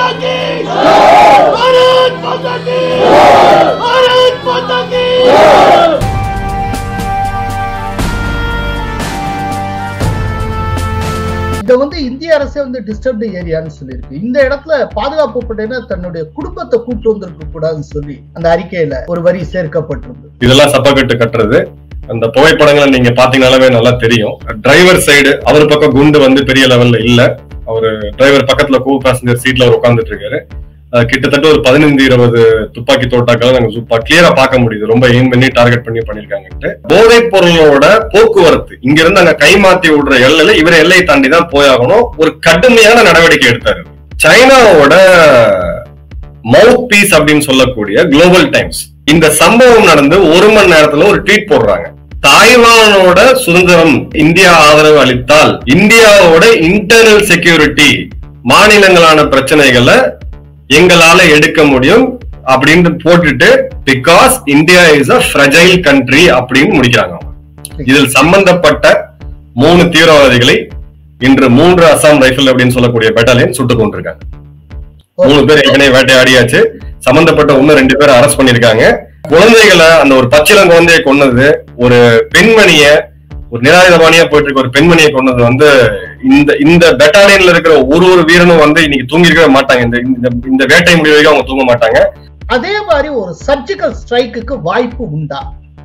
माता की भारत माता की भारत माता की இத வந்து இந்திய அரசே வந்து டிஸ்டர்ப்டு ஏரியான்னு சொல்லியிருக்கு இந்த இடத்துல பாதுகாப்பு படையினர் தன்னுடைய குடும்பத்தை கூட்டு வந்திருக்க கூடாதுன்னு சொல்லி அந்த அறிக்கையில ஒரு வரி சேர்க்கப்பட்டிருந்தது இதெல்லாம் சப்பக்கட்டு கட்டுறது அந்த புகைப்படங்களை நீங்க பாத்தீங்கன்னாலே நல்லா தெரியும் டிரைவர் சைடு அவர் பக்கம் குண்டு வந்து பெரிய லெவல்ல இல்ல அவரு டிரைவர் பக்கத்துல கோ பேசஞ்சர் சீட்ல அவர் உட்கார்ந்துட்டு இருக்காரு அஹ் கிட்டத்தட்ட ஒரு பதினைந்து இருபது துப்பாக்கி தோட்டாக்களை நாங்க சூப்பா கிளியரா பார்க்க முடியுது ரொம்ப எய்ம் பண்ணி டார்கெட் பண்ணி பண்ணிருக்காங்கன்ட்டு போதைப் பொருளோட போக்குவரத்து இங்க இருந்து அங்க கைமாத்தி விடுற எல்லையில இவர் எல்லையை தாண்டி தான் போயாகணும் ஒரு கடுமையான நடவடிக்கை எடுத்தாரு சைனாவோட மவுத் பீஸ் அப்படின்னு சொல்லக்கூடிய குளோபல் டைம்ஸ் இந்த சம்பவம் நடந்து ஒரு மணி நேரத்துல ஒரு ட்வீட் போடுறாங்க தாய்வானோட சுதந்திரம் இந்தியா ஆதரவு அளித்தால் இந்தியாவோட இன்டர்னல் செக்யூரிட்டி மாநிலங்களான பிரச்சனைகளை எங்களால எடுக்க முடியும் அப்படின்னு போட்டுட்டு because India is a fragile country அப்படின்னு முடிக்கிறாங்க அவங்க. இதில் சம்பந்தப்பட்ட மூணு தீவிரவாதிகளை இன்று மூன்று அசாம் ரைபிள் அப்படின்னு சொல்லக்கூடிய பெட்டாலியன் சுட்டுக் கொண்டிருக்காங்க மூணு பேர் ஏற்கனவே வேட்டையாடியாச்சு சம்பந்தப்பட்ட இன்னும் ரெண்டு பேர் அரெஸ்ட் பண்ணிருக்காங்க குழந்தைகளை அந்த ஒரு பச்சிளம் குழந்தையை கொன்னது ஒரு பெண்மணிய ஒரு நிராயுதபாணியா போயிட்டு இருக்க ஒரு பெண்மணியை கொன்னது வந்து இந்த இந்த பெட்டாலியன்ல இருக்கிற ஒரு ஒரு வீரனும் வந்து இன்னைக்கு தூங்கி இருக்கவே மாட்டாங்க இந்த இந்த- இந்த வேட்டை முடிவு வரைக்கும் அவங்க தூங்க மாட்டாங்க அதே மாதிரி ஒரு சர்ஜிக்கல் ஸ்ட்ரைக்குக்கு வாய்ப்பு உண்டா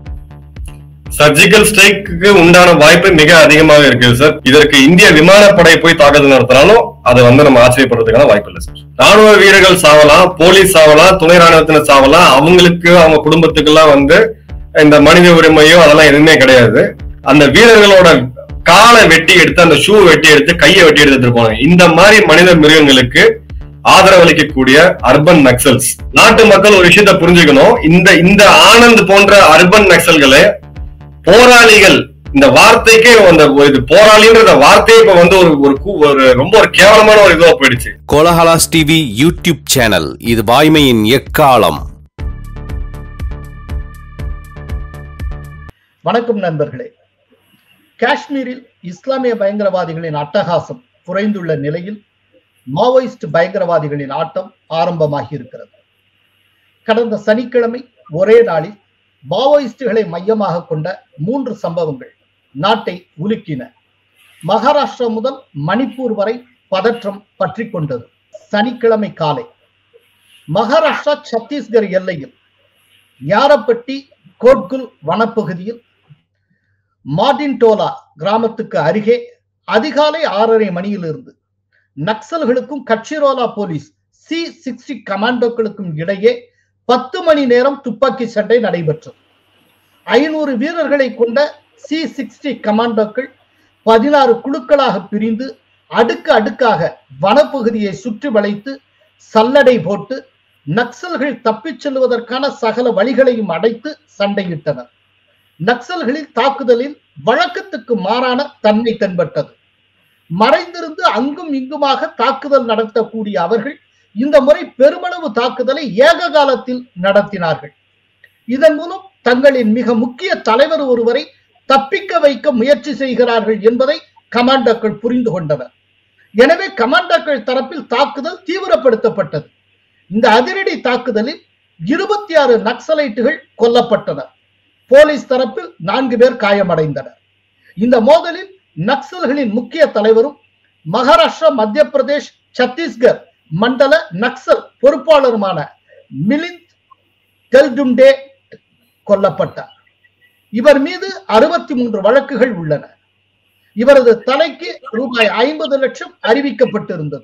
சர்ஜிக்கல் ஸ்ட்ரைக்கு உண்டான வாய்ப்பு மிக அதிகமாக இருக்கு சார் இதற்கு இந்திய விமானப்படை போய் தாக்குதல் நடத்தினாலும் அதை வந்து நம்ம ஆச்சரியப்படுறதுக்கான வாய்ப்பு இல்லை சார் ராணுவ வீரர்கள் சாவலாம் போலீஸ் சாவலாம் துணை ராணுவத்தினர் சாவலாம் அவங்களுக்கு அவங்க குடும்பத்துக்கு எல்லாம் வந்து இந்த மனித உரிமையோ அதெல்லாம் எதுவுமே கிடையாது அந்த வீரர்களோட காலை வெட்டி எடுத்து அந்த ஷூ வெட்டி எடுத்து கையை வெட்டி எடுத்துட்டு போனாங்க இந்த மாதிரி மனித மிருகங்களுக்கு ஆதரவளிக்கக்கூடிய அர்பன் நக்சல்ஸ் நாட்டு மக்கள் ஒரு விஷயத்த புரிஞ்சுக்கணும் இந்த இந்த ஆனந்த் போன்ற அர்பன் நக்சல்களை போராளிகள் இந்த வார்த்தைக்கே அந்த ஒரு இது போராளின்ற வார்த்தையே இப்ப வந்து ஒரு ஒரு கூ- ஒரு ரொம்ப ஒரு கேவலமான ஒரு இதுவா போயிடுச்சு கோலஹலாஸ் டிவி யூடியூப் சேனல் இது வாய்மையின் எக்காலம் வணக்கம் நண்பர்களே காஷ்மீரில் இஸ்லாமிய பயங்கரவாதிகளின் அட்டகாசம் குறைந்துள்ள நிலையில் மாவோயிஸ்ட் பயங்கரவாதிகளின் ஆட்டம் ஆரம்பமாகி இருக்கிறது கடந்த சனிக்கிழமை ஒரே நாளில் மாவோயிஸ்டுகளை மையமாக கொண்ட மூன்று சம்பவங்கள் நாட்டை உலுக்கின மகாராஷ்டிரா முதல் மணிப்பூர் வரை பதற்றம் பற்றி கொண்டது சனிக்கிழமை காலை மகாராஷ்டிரா சத்தீஸ்கர் எல்லையில் ஞாரப்பட்டி கோட்குல் வனப்பகுதியில் மார்டின்டோலா கிராமத்துக்கு அருகே அதிகாலை ஆறரை மணியிலிருந்து நக்சல்களுக்கும் கட்சிரோலா போலீஸ் சி சிக்ஸ்டி கமாண்டோக்களுக்கும் இடையே பத்து மணி நேரம் துப்பாக்கி சண்டை நடைபெற்றது ஐநூறு வீரர்களை கொண்ட சி சிக்ஸ்டி கமாண்டோக்கள் பதினாறு குழுக்களாக பிரிந்து அடுக்கு அடுக்காக வனப்பகுதியை சுற்றி வளைத்து சல்லடை போட்டு நக்சல்கள் தப்பிச் செல்வதற்கான சகல வழிகளையும் அடைத்து சண்டையிட்டனர் நக்சல்களின் தாக்குதலில் வழக்கத்துக்கு மாறான தன்மை தென்பட்டது மறைந்திருந்து அங்கும் இங்குமாக தாக்குதல் நடத்தக்கூடிய அவர்கள் இந்த முறை பெருமளவு தாக்குதலை ஏக காலத்தில் நடத்தினார்கள் இதன் மூலம் தங்களின் மிக முக்கிய தலைவர் ஒருவரை தப்பிக்க வைக்க முயற்சி செய்கிறார்கள் என்பதை கமாண்டோக்கள் புரிந்து கொண்டனர் எனவே கமாண்டோக்கள் தரப்பில் தாக்குதல் தீவிரப்படுத்தப்பட்டது இந்த அதிரடி தாக்குதலில் இருபத்தி ஆறு நக்சலைட்டுகள் கொல்லப்பட்டனர் போலீஸ் தரப்பில் நான்கு பேர் காயமடைந்தனர் இந்த மோதலில் நக்சல்களின் முக்கிய தலைவரும் மகாராஷ்டிரா மத்திய பிரதேஷ் சத்தீஸ்கர் மண்டல நக்சல் பொறுப்பாளருமான மிலிந்த் தெல்டும்டே கொல்லப்பட்டார் இவர் மீது அறுபத்தி மூன்று வழக்குகள் உள்ளன இவரது தலைக்கு ரூபாய் ஐம்பது லட்சம் அறிவிக்கப்பட்டிருந்தது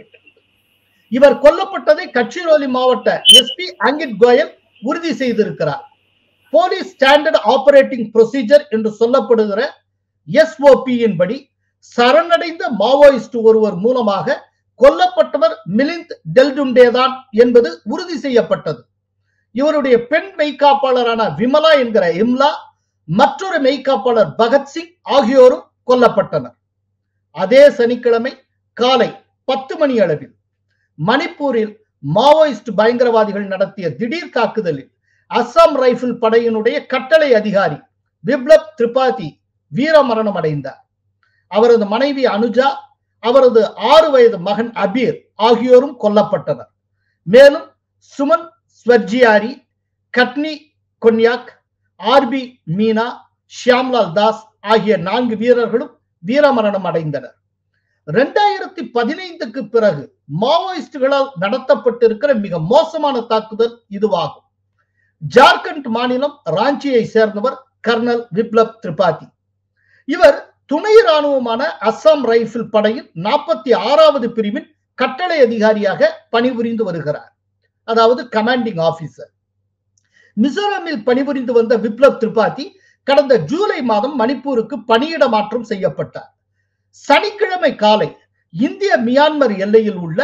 இவர் கொல்லப்பட்டதை கட்சிரோலி மாவட்ட எஸ்பி அங்கிட் கோயல் உறுதி செய்திருக்கிறார் போலீஸ் ஸ்டாண்டர்ட் ஆபரேட்டிங் ப்ரொசீஜர் என்று சொல்லப்படுகிற எஸ்ஓபியின் படி சரணடைந்த மாவோயிஸ்ட் ஒருவர் மூலமாக கொல்லப்பட்டவர் மிலிந்த் டெல்டுண்டே தான் என்பது உறுதி செய்யப்பட்டது இவருடைய பெண் மெய்காப்பாளரான விமலா என்கிற இம்லா மற்றொரு மெய்காப்பாளர் பகத்சிங் ஆகியோரும் கொல்லப்பட்டனர் அதே சனிக்கிழமை காலை பத்து மணி அளவில் மணிப்பூரில் மாவோயிஸ்ட் பயங்கரவாதிகள் நடத்திய திடீர் தாக்குதலில் அஸ்ஸாம் ரைபிள் படையினுடைய கட்டளை அதிகாரி விப்ளப் திரிபாதி வீரமரணம் அடைந்தார் அவரது மனைவி அனுஜா அவரது ஆறு வயது மகன் அபீர் ஆகியோரும் கொல்லப்பட்டனர் மேலும் சுமன் ஸ்வர்ஜியாரி கட்னி கொன்யாக் ஆர்பி மீனா ஷியாம்லால் தாஸ் ஆகிய நான்கு வீரர்களும் வீரமரணம் அடைந்தனர் ரெண்டாயிரத்தி பதினைந்துக்கு பிறகு மாவோயிஸ்டுகளால் நடத்தப்பட்டிருக்கிற மிக மோசமான தாக்குதல் இதுவாகும் ஜார்க்கண்ட் மாநிலம் ராஞ்சியை சேர்ந்தவர் கர்னல் விப்ளப் திரிபாதி இவர் துணை ராணுவமான அஸ்ஸாம் ரைபிள் படையின் நாற்பத்தி ஆறாவது பிரிவின் கட்டளை அதிகாரியாக பணிபுரிந்து வருகிறார் அதாவது கமாண்டிங் ஆபீசர் மிசோரமில் பணிபுரிந்து வந்த விப்ளப் திரிபாதி கடந்த ஜூலை மாதம் மணிப்பூருக்கு பணியிட மாற்றம் செய்யப்பட்டார் சனிக்கிழமை காலை இந்திய மியான்மர் எல்லையில் உள்ள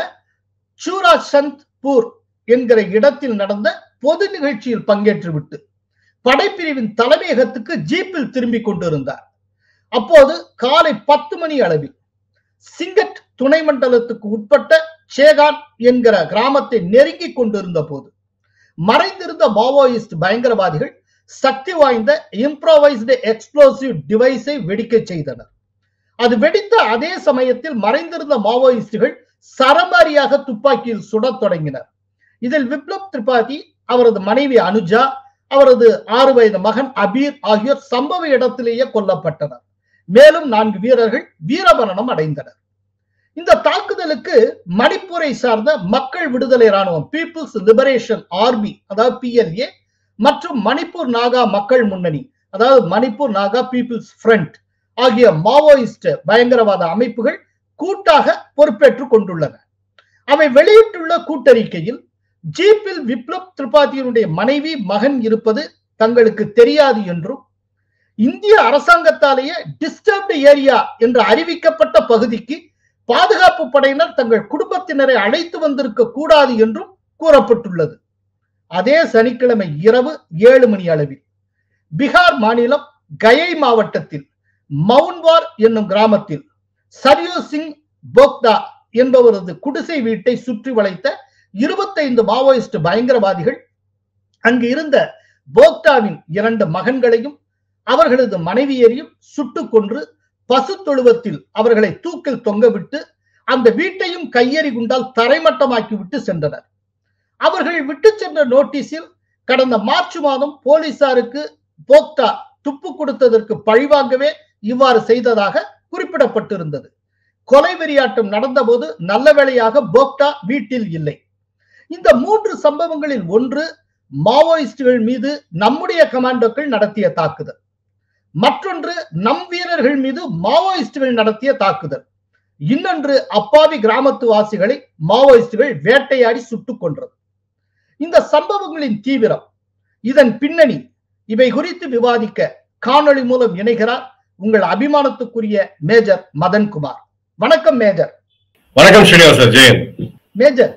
சூரா சந்த்பூர் என்கிற இடத்தில் நடந்த பொது நிகழ்ச்சியில் பங்கேற்றுவிட்டு படைப்பிரிவின் தலைமையகத்துக்கு ஜீப்பில் திரும்பிக் கொண்டிருந்தார் அப்போது காலை பத்து மணி அளவில் சிங்கட் துணை மண்டலத்துக்கு உட்பட்ட சேகான் என்கிற கிராமத்தை நெருங்கி கொண்டிருந்த போது மறைந்திருந்த மாவோயிஸ்ட் பயங்கரவாதிகள் சக்தி வாய்ந்த இம்ப்ரோவைஸ்டு எக்ஸ்ப்ளோசிவ் டிவைஸை வெடிக்க செய்தனர் அது வெடித்த அதே சமயத்தில் மறைந்திருந்த மாவோயிஸ்டுகள் சரமாரியாக துப்பாக்கியில் சுடத் தொடங்கினர் இதில் விப்ளப் திரிபாதி அவரது மனைவி அனுஜா அவரது ஆறு வயது மகன் அபீர் ஆகியோர் சம்பவ இடத்திலேயே கொல்லப்பட்டனர் மேலும் நான்கு வீரர்கள் வீரமரணம் அடைந்தனர் இந்த தாக்குதலுக்கு மணிப்பூரை சார்ந்த மக்கள் விடுதலை ராணுவம் பீப்புள்ஸ் லிபரேஷன் ஆர்மி அதாவது பிஎல்ஏ மற்றும் மணிப்பூர் நாகா மக்கள் முன்னணி அதாவது மணிப்பூர் நாகா பீப்புள்ஸ் ஃப்ரண்ட் ஆகிய மாவோயிஸ்ட் பயங்கரவாத அமைப்புகள் கூட்டாக பொறுப்பேற்றுக் கொண்டுள்ளன அவை வெளியிட்டுள்ள கூட்டறிக்கையில் ஜீப்பில் விப்ளப் திரிபாதியினுடைய மனைவி மகன் இருப்பது தங்களுக்கு தெரியாது என்றும் இந்திய அரசாங்கத்தாலேயே டிஸ்டர்ப்டு ஏரியா என்று அறிவிக்கப்பட்ட பகுதிக்கு பாதுகாப்பு படையினர் தங்கள் குடும்பத்தினரை அழைத்து வந்திருக்க கூடாது என்றும் கூறப்பட்டுள்ளது அதே சனிக்கிழமை இரவு ஏழு மணி அளவில் பீகார் மாநிலம் கயை மாவட்டத்தில் மவுன்வார் என்னும் கிராமத்தில் சரியோ சிங் போக்தா என்பவரது குடிசை வீட்டை சுற்றி வளைத்த இருபத்தைந்து மாவோயிஸ்ட் பயங்கரவாதிகள் அங்கு இருந்த போக்தாவின் இரண்டு மகன்களையும் அவர்களது மனைவியரையும் சுட்டுக் கொன்று பசு தொழுவத்தில் அவர்களை தூக்கில் தொங்கவிட்டு அந்த வீட்டையும் கையெறி குண்டால் தரைமட்டமாக்கி விட்டு சென்றனர் அவர்கள் விட்டு சென்ற நோட்டீஸில் கடந்த மார்ச் மாதம் போலீசாருக்கு போக்தா துப்பு கொடுத்ததற்கு பழிவாங்கவே இவ்வாறு செய்ததாக குறிப்பிடப்பட்டிருந்தது கொலை வெறியாட்டம் நடந்தபோது நல்ல வேளையாக போக்டா வீட்டில் இல்லை இந்த மூன்று சம்பவங்களில் ஒன்று மாவோயிஸ்டுகள் மீது நம்முடைய கமாண்டோக்கள் நடத்திய தாக்குதல் மற்றொன்று நம் வீரர்கள் மீது மாவோயிஸ்டுகள் நடத்திய தாக்குதல் இன்னொன்று அப்பாவி கிராமத்து வாசிகளை மாவோயிஸ்டுகள் வேட்டையாடி சுட்டுக் கொன்றது இந்த சம்பவங்களின் தீவிரம் இதன் பின்னணி இவை குறித்து விவாதிக்க காணொளி மூலம் இணைகிறார் உங்கள் அபிமானத்துக்குரிய மேஜர் மதன்குமார் வணக்கம் மேஜர் வணக்கம் ஸ்ரீனிவாசர் ஜெயன் மேஜர்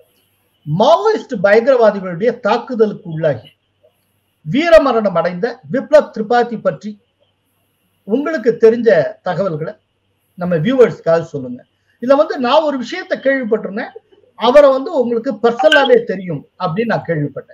மாவோயிஸ்ட் பயங்கரவாதிகளுடைய தாக்குதலுக்கு உள்ளாகி வீரமரணம் அடைந்த விப்ளப் திரிபாதி பற்றி உங்களுக்கு தெரிஞ்ச தகவல்களை நம்ம வியூவர்ஸ்க்காக சொல்லுங்க இதுல வந்து நான் ஒரு விஷயத்த கேள்விப்பட்டிருந்தேன் அவரை வந்து உங்களுக்கு பர்சனலாவே தெரியும் அப்படின்னு நான் கேள்விப்பட்டேன்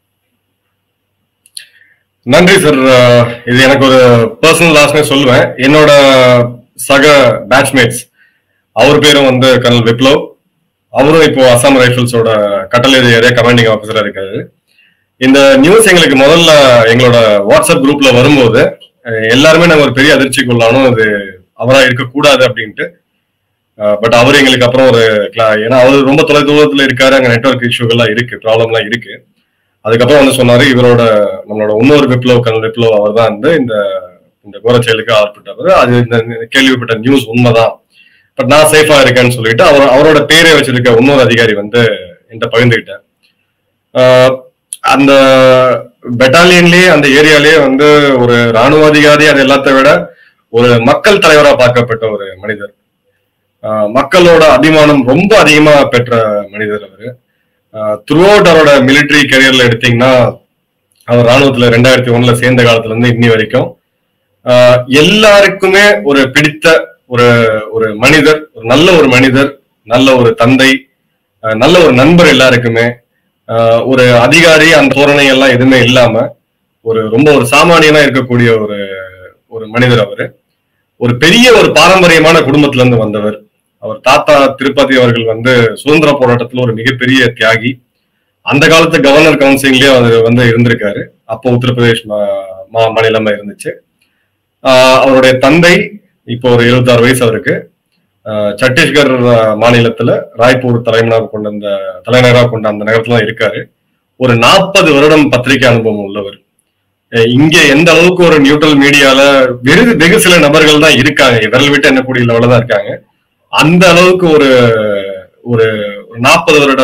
நன்றி சார் இது எனக்கு ஒரு பர்சனல் லாஸ்னே சொல்லுவேன் என்னோட சக பேட்ச்மேட்ஸ் அவர் பேரும் வந்து கர்னல் விப்ளவ் அவரும் இப்போ அசாம் ரைஃபிள்ஸோட கட்டளை ஏரியா கமாண்டிங் ஆஃபீஸரா இருக்காரு இந்த நியூஸ் எங்களுக்கு முதல்ல எங்களோட வாட்ஸ்அப் குரூப்ல வரும்போது அஹ், எல்லாருமே நாங்க ஒரு பெரிய அதிர்ச்சிக்குள்ளானோம் அது அவரா இருக்கக்கூடாது அப்படின்ட்டு பட் அவர் எங்களுக்கு அப்புறம் ஒரு cla- ஏன்னா அவர் ரொம்ப தொலை தூரத்துல இருக்காரு அங்க நெட்ஒர்க் இஷ்யூகள்லாம் இருக்கு ப்ராப்ளம்லாம் இருக்கு அதுக்கப்புறம் வந்து சொன்னாரு இவரோட நம்மளோட இன்னொரு விப்ளவ் கர்னல் விப்ளவ் அவர் தான் வந்து இந்த இந்த கோர செயலுக்கு ஆட்பட்டவர் அது இந்த கேள்விப்பட்ட நியூஸ் உண்மைதான் பட் நான் சேஃபா இருக்கேன்னு சொல்லிட்டு அவர் அவரோட பேரை வச்சிருக்க இன்னொரு அதிகாரி வந்து என்கிட்ட பகிர்ந்துக்கிட்டேன் ஆஹ் அந்த பெட்டாலியன்லயே அந்த ஏரியாலயே வந்து ஒரு ராணுவ அதிகாரி அது எல்லாத்த விட ஒரு மக்கள் தலைவரா பார்க்கப்பட்ட ஒரு மனிதர் ஆஹ் மக்களோட அபிமானம் ரொம்ப அதிகமா பெற்ற மனிதர் அவரு த்ரூ அவுட் அவரோட மிலிட்டரி கரியர்ல எடுத்தீங்கன்னா அவர் ராணுவத்துல ரெண்டாயிரத்தி ஒண்ணுல சேர்ந்த காலத்துல இருந்து இன்னி வரைக்கும் ஆஹ் எல்லாருக்குமே ஒரு பிடித்த ஒரு ஒரு மனிதர் ஒரு நல்ல ஒரு மனிதர் நல்ல ஒரு தந்தை ஆஹ் நல்ல ஒரு நண்பர் எல்லாருக்குமே ஆஹ் ஒரு அதிகாரி அந்த தோரணை எல்லாம் எதுவுமே இல்லாம ஒரு ரொம்ப ஒரு சாமானியனா இருக்கக்கூடிய ஒரு ஒரு மனிதர் அவரு ஒரு பெரிய ஒரு பாரம்பரியமான குடும்பத்துல இருந்து வந்தவர் அவர் தாத்தா திருப்பதி அவர்கள் வந்து சுதந்திர போராட்டத்துல ஒரு மிகப்பெரிய தியாகி அந்த காலத்து கவர்னர் கவுன்சிலிங்லயே அவர் வந்து இருந்திருக்காரு அப்போ உத்தரப்பிரதேஷ் மா- மா- மாநிலமா இருந்துச்சு ஆஹ் அவருடைய தந்தை இப்போ ஒரு எழுபத்தாறு வயசு அவருக்கு ஆஹ் சத்தீஸ்கர் ஆஹ் மாநிலத்துல ராய்ப்பூர் தலைநகராக கொண்ட அந்த தலைநகராக கொண்ட அந்த நகரத்துல தான் இருக்காரு ஒரு நாற்பது வருடம் பத்திரிகை அனுபவம் உள்ளவர் அஹ் இங்க எந்த அளவுக்கு ஒரு நியூட்ரல் மீடியால வெறு வெகு சில நபர்கள் தான் இருக்காங்க விரல் விட்டு எண்ணக்கூடிய லெவலில் தான் இருக்காங்க அந்த அளவுக்கு ஒரு ஒரு நாற்பது வருட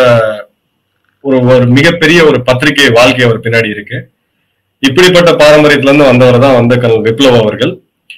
ஒரு ஒரு மிகப்பெரிய ஒரு பத்திரிகை வாழ்க்கை அவர் பின்னாடி இருக்கு இப்படிப்பட்ட பாரம்பரியத்துல இருந்து வந்தவர் தான் வந்து கல் விப்ளவ் அவர்கள்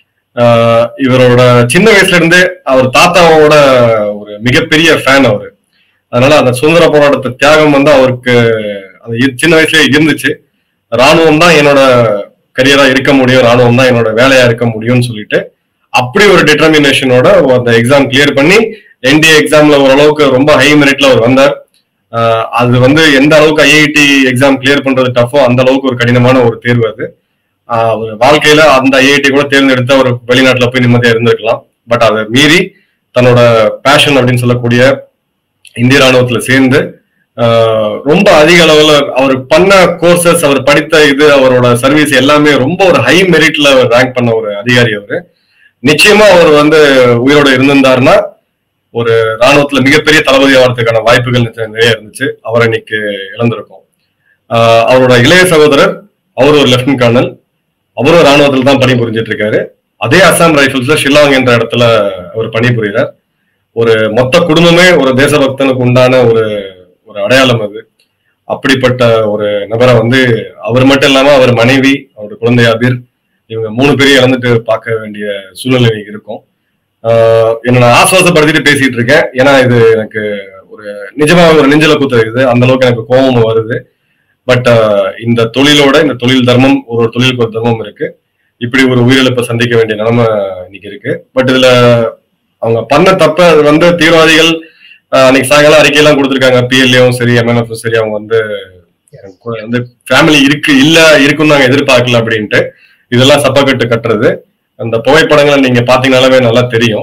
ஆஹ் இவரோட சின்ன வயசுல இருந்தே அவர் தாத்தாவோட ஒரு மிகப்பெரிய ஃபேன் அவரு அதனால அந்த சுதந்திர போராட்டத்தை தியாகம் வந்து அவருக்கு அந்த இ- சின்ன வயசுலயே இருந்துச்சு ராணுவம் தான் என்னோட கரியரா இருக்க முடியும் ராணுவம் தான் என்னோட வேலையா இருக்க முடியும்னு சொல்லிட்டு அப்படி ஒரு டிட்டர்மினேஷனோட அந்த எக்ஸாம் கிளியர் பண்ணி என்டிஏ எக்ஸாம்ல ஓரளவுக்கு ரொம்ப ஹை மெரிட்ல அவர் வந்தார் ஆஹ் அது வந்து எந்த அளவுக்கு ஐஐடி எக்ஸாம் கிளியர் பண்றது டஃபோ அந்த அளவுக்கு ஒரு கடினமான ஒரு தேர்வு அது ஆஹ் அவர் வாழ்க்கையில அந்த ஐஐடி கூட தேர்ந்தெடுத்து அவர் வெளிநாட்டுல போய் நிம்மதியா இருந்திருக்கலாம் பட் அதை மீறி தன்னோட பேஷன் அப்படின்னு சொல்லக்கூடிய இந்திய ராணுவத்துல சேர்ந்து ஆஹ் ரொம்ப அதிக அளவுல அவர் பண்ண கோர்சஸ் அவர் படித்த இது அவரோட சர்வீஸ் எல்லாமே ரொம்ப ஒரு ஹை மெரிட்ல ரேங்க் பண்ண ஒரு அதிகாரி அவரு நிச்சயமா அவர் வந்து உயிரோட இருந்திருந்தாருன்னா ஒரு ராணுவத்துல மிகப்பெரிய தளபதி ஆகிறதுக்கான வாய்ப்புகள் நிச்சயம் நிறைய இருந்துச்சு அவர் இன்னைக்கு இழந்திருக்கோம் ஆஹ் அவரோட இளைய சகோதரர் அவர் ஒரு லெப்டினன்ட் கர்னல் அவரும் ராணுவத்தில் தான் பணிபுரிஞ்சிட்டு இருக்காரு அதே அசாம் ரைஃபிள்ஸ்ல ஷில்லாங் என்ற இடத்துல அவர் பணிபுரிகிறார் ஒரு மொத்த குடும்பமே ஒரு தேசபக்தனுக்கு உண்டான ஒரு ஒரு அடையாளம் அது அப்படிப்பட்ட ஒரு நபரை வந்து அவர் மட்டும் இல்லாம அவர் மனைவி அவருடைய குழந்தை அபீர் இவங்க மூணு பேரையும் இழந்துட்டு பார்க்க வேண்டிய சூழ்நிலை இருக்கும் ஆஹ் என்ன நான் ஆசுவாசப்படுத்திட்டு பேசிட்டு இருக்கேன் ஏன்னா இது எனக்கு ஒரு நிஜமா ஒரு நெஞ்சில குத்துறது அந்த அளவுக்கு எனக்கு கோபம் வருது பட் இந்த தொழிலோட இந்த தொழில் தர்மம் ஒரு ஒரு தொழிலுக்கு ஒரு தர்மம் இருக்கு இப்படி ஒரு உயிரிழப்பை சந்திக்க வேண்டிய நிலைமை இன்னைக்கு இருக்கு பட் இதுல அவங்க பண்ண தப்ப அது வந்து தீவிரவாதிகள் ஆஹ் அன்னைக்கு சாயங்காலம் அறிக்கையெல்லாம் கொடுத்துருக்காங்க பிஎல்ஏவும் சரி எம்என்எஃப் சரி அவங்க வந்து எனக்கு வந்து ஃபேமிலி இருக்கு இல்ல இருக்குன்னு நாங்க எதிர்பார்க்கல அப்படின்ட்டு இதெல்லாம் சப்பக்கட்டு கட்டுறது அந்த புகைப்படங்களை நீங்க பாத்தீங்கன்னாலே நல்லா தெரியும்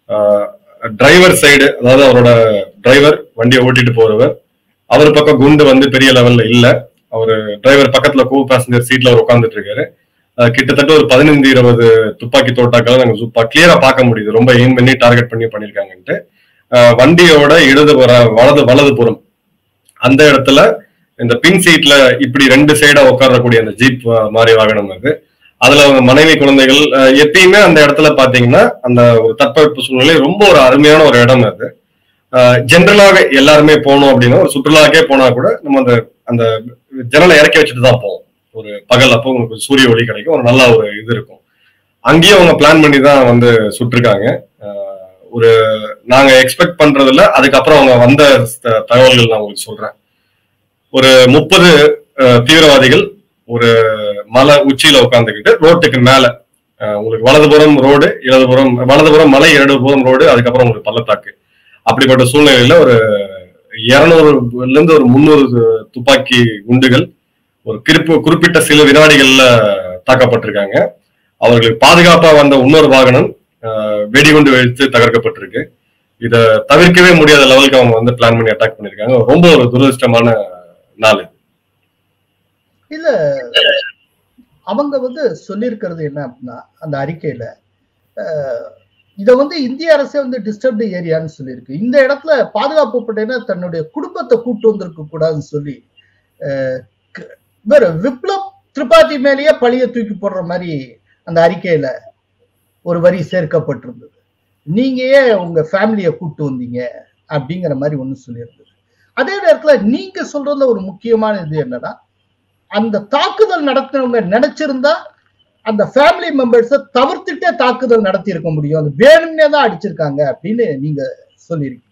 டிரைவர் சைடு அதாவது அவரோட டிரைவர் வண்டியை ஓட்டிட்டு போறவர் அவர் பக்கம் குண்டு வந்து பெரிய லெவல்ல இல்ல அவர் டிரைவர் பக்கத்துல கோ பேசஞ்சர் சீட்ல அவர் உட்காந்துட்டு இருக்காரு அஹ் கிட்டத்தட்ட ஒரு பதினைந்து இருபது துப்பாக்கி தோட்டாக்களை நாங்க சூப்பா கிளியரா பார்க்க முடியுது ரொம்ப எய்ம் பண்ணி டார்கெட் பண்ணி பண்ணிருக்காங்கன்ட்டு அஹ் வண்டியோட இடது புற- வலது வலது புறம் அந்த இடத்துல இந்த பின் சீட்ல இப்படி ரெண்டு சைடா உட்காரக்கூடிய அந்த ஜீப் மாதிரி வாகனம் அது அதுல அவங்க மனைவி குழந்தைகள் அஹ் எப்பயுமே அந்த இடத்துல பாத்தீங்கன்னா அந்த ஒரு தட்பவெப்ப சூழ்நிலை ரொம்ப ஒரு அருமையான ஒரு இடம் அது ஜென்ரலாக எல்லாருமே போனோம் அப்படின்னா ஒரு சுற்றுலாக்கே போனா கூட நம்ம அந்த அந்த ஜன்னலை இறக்கி வச்சுட்டு தான் போவோம் ஒரு பகல் அப்போ உங்களுக்கு சூரிய ஒளி கிடைக்கும் ஒரு நல்ல ஒரு இது இருக்கும் அங்கேயும் அவங்க பிளான் பண்ணி தான் வந்து சுட்டிருக்காங்க அஹ் ஒரு நாங்க எக்ஸ்பெக்ட் பண்றதுல அதுக்கப்புறம் அவங்க வந்த த- தகவல்கள் நான் உங்களுக்கு சொல்றேன் ஒரு முப்பது தீவிரவாதிகள் ஒரு மலை உச்சியில உட்காந்துக்கிட்டு ரோட்டுக்கு மேல அஹ் உங்களுக்கு வலதுபுறம் ரோடு இடதுபுறம் வலதுபுறம் மலை இடதுபுறம் ரோடு அதுக்கப்புறம் உங்களுக்கு பள்ளத்தாக்கு அப்படிப்பட்ட சூழ்நிலையில ஒரு இருநூறுல இருந்து ஒரு முந்நூறு துப்பாக்கி குண்டுகள் ஒரு குறிப்பு குறிப்பிட்ட சில வினாடிகள்ல தாக்கப்பட்டிருக்காங்க அவர்களுக்கு பாதுகாப்பா வந்த இன்னொரு வாகனம் அஹ், வெடிகுண்டு வெடித்து தகர்க்கப்பட்டிருக்கு இத தவிர்க்கவே முடியாத லெவலுக்கு அவங்க வந்து பிளான் பண்ணி அட்டாக் பண்ணிருக்காங்க ரொம்ப ஒரு துரதிருஷ்டமான நாள் இது. இல்ல அவங்க வந்து சொல்லியிருக்கிறது என்ன அப்படின்னா அந்த அறிக்கையில அஹ், இத வந்து இந்திய அரசே வந்து டிஸ்டர்ப்டு ஏரியான்னு சொல்லியிருக்கு இந்த இடத்துல பாதுகாப்பு படையினர் தன்னுடைய குடும்பத்தை கூட்டு வந்திருக்க கூடாதுன்னு சொல்லி அஹ், க- வேற விப்ளப் திரிபாதி மேலேயே பழிய தூக்கி போடுற மாதிரி அந்த அறிக்கையில ஒரு வரி சேர்க்கப்பட்டிருந்தது நீங்க ஏன் உங்க ஃபேமிலியை கூட்டு வந்தீங்க அப்படிங்கிற மாதிரி ஒண்ணு சொல்லியிருந்தது அதே நேரத்துல நீங்க சொல்றதுல ஒரு முக்கியமான இது என்னன்னா அந்த தாக்குதல் நடத்தினவங்க நினைச்சிருந்தா அந்த ஃபேமிலி மெம்பர்ஸ தவிர்த்துட்டே தாக்குதல் நடத்தி இருக்க முடியும் அது வேணும்னே தான் அடிச்சிருக்காங்க அப்படின்னு நீங்க சொல்லியிருக்கீங்க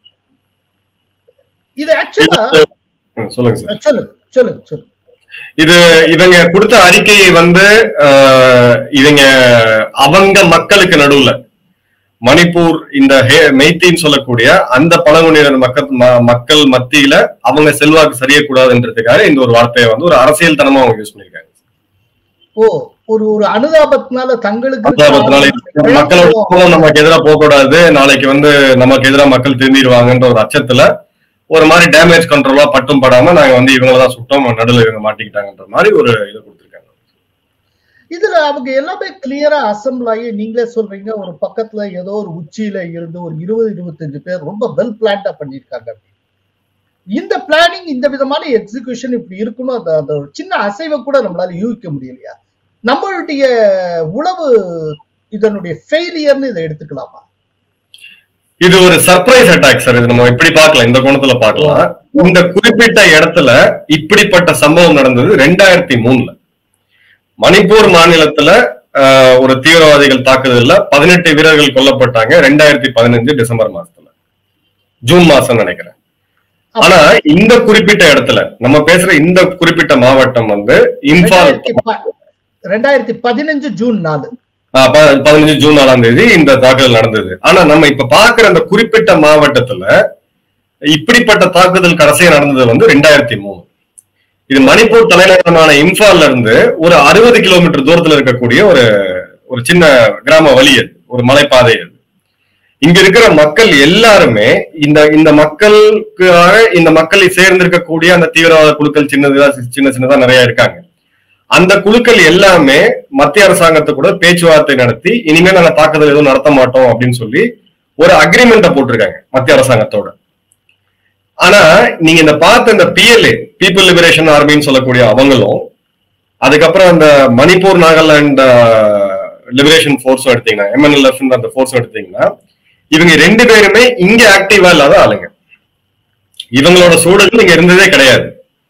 இது ஆக்சுவலா ம், சொல்லுங்க சார் சொல்லுங்க சொல்லுங்க சொல்லுங்க இது இவங்க கொடுத்த அறிக்கை வந்து அஹ், இவங்க அவங்க மக்களுக்கு நடுவுல மணிப்பூர் இந்த ஹே- மெய்த்தின்னு சொல்லக்கூடிய அந்த பழங்குடியினர் மக்கள் ம- மக்கள் மத்தியில அவங்க செல்வாக்கு சரியக்கூடாதுன்றதுக்காக இந்த ஒரு வார்த்தையை வந்து ஒரு அரசியல் தனமா அவங்க யூஸ் பண்ணிருக்காங்க ஓ ஒரு ஒரு அனுதாபத்தினால தங்களுக்கு அனுதாபத்தினால மக்களோட கோபம் நமக்கு எதிராக போக கூடாது நாளைக்கு வந்து நமக்கு எதிராக மக்கள் திரும்பிடுவாங்கன்ற ஒரு அச்சத்துல ஒரு மாதிரி டேமேஜ் கண்ட்ரோலா பட்டும் படாம நாங்க வந்து இவங்கள தான் சுட்டோம் நடுவில் இவங்க மாட்டிக்கிட்டாங்கன்ற மாதிரி ஒரு இதை கொடுத்துருக்காங்க இதுல அவங்க எல்லாமே கிளியரா அசம்பிள் ஆகி நீங்களே சொல்றீங்க ஒரு பக்கத்துல ஏதோ ஒரு உச்சியில இருந்து ஒரு இருபது இருபத்தஞ்சு பேர் ரொம்ப வெல் பிளான்டா பண்ணிருக்காங்க இந்த பிளானிங் இந்த விதமான எக்ஸிகியூஷன் இப்படி இருக்கணும் அந்த அந்த ஒரு சின்ன அசைவை கூட நம்மளால யூகிக்க முடியலையா நம்மளுடைய உளவு இதனுடைய ஃபெயிலியர்னு இதை எடுத்துக்கலாமா இது ஒரு சர்ப்ரைஸ் அட்டாக் சார் இது நம்ம இப்படி பார்க்கலாம் இந்த கோணத்துல பார்க்கலாம் இந்த குறிப்பிட்ட இடத்துல இப்படிப்பட்ட சம்பவம் நடந்தது ரெண்டாயிரத்தி மூணுல மணிப்பூர் மாநிலத்துல ஆஹ், ஒரு தீவிரவாதிகள் தாக்குதல்ல பதினெட்டு வீரர்கள் கொல்லப்பட்டாங்க ரெண்டாயிரத்தி பதினஞ்சு டிசம்பர் மாசத்துல ஜூன் மாசம் நினைக்கிறேன் ஆனா இந்த குறிப்பிட்ட இடத்துல நம்ம பேசுற இந்த குறிப்பிட்ட மாவட்டம் வந்து இம்பால் ரெண்டாயிரத்தி ப- ரெண்டாயிரத்தி பதினஞ்சு ஜூன் நாலு ஆஹ் ப- பதினஞ்சு ஜூன் நாலாம் தேதி இந்த தாக்குதல் நடந்தது ஆனா நம்ம இப்ப பாக்குற அந்த குறிப்பிட்ட மாவட்டத்துல இப்படிப்பட்ட தாக்குதல் கடைசியா நடந்தது வந்து ரெண்டாயிரத்தி மூணு இது மணிப்பூர் தலைநகரமான இம்பால்ல இருந்து ஒரு அறுபது கிலோமீட்டர் தூரத்துல இருக்கக்கூடிய ஒரு ஒரு சின்ன கிராம வழி அது ஒரு மலைப்பாதை அது இங்க இருக்கிற மக்கள் எல்லாருமே இந்த இந்த மக்களுக்காக இந்த மக்களை சேர்ந்திருக்கக்கூடிய அந்த தீவிரவாத குழுக்கள் சின்னதா சின்ன சின்னதா நிறைய இருக்காங்க அந்த குழுக்கள் எல்லாமே மத்திய அரசாங்கத்தை கூட பேச்சுவார்த்தை நடத்தி இனிமே நாங்க தாக்குதல் எதுவும் நடத்த மாட்டோம் அப்படின்னு சொல்லி ஒரு அக்ரிமெண்ட்டை போட்டிருக்காங்க மத்திய அரசாங்கத்தோட ஆனா நீங்க இந்த பார்த்த இந்த பிஎல்ஏ பீப்புள் லிபரேஷன் ஆர்மின்னு சொல்லக்கூடிய அவங்களும் அதுக்கப்புறம் அந்த மணிப்பூர் நாகாலாண்ட் லிபரேஷன் ஃபோர்ஸும் எடுத்தீங்கன்னா எம்என்எல்எஃப் அந்த ஃபோர்ஸும் எடுத்தீங்கன்னா இவங்க ரெண்டு பேருமே இங்க ஆக்டிவா இல்லாத ஆளுங்க இவங்களோட சூழல் இங்க இருந்ததே கிடையாது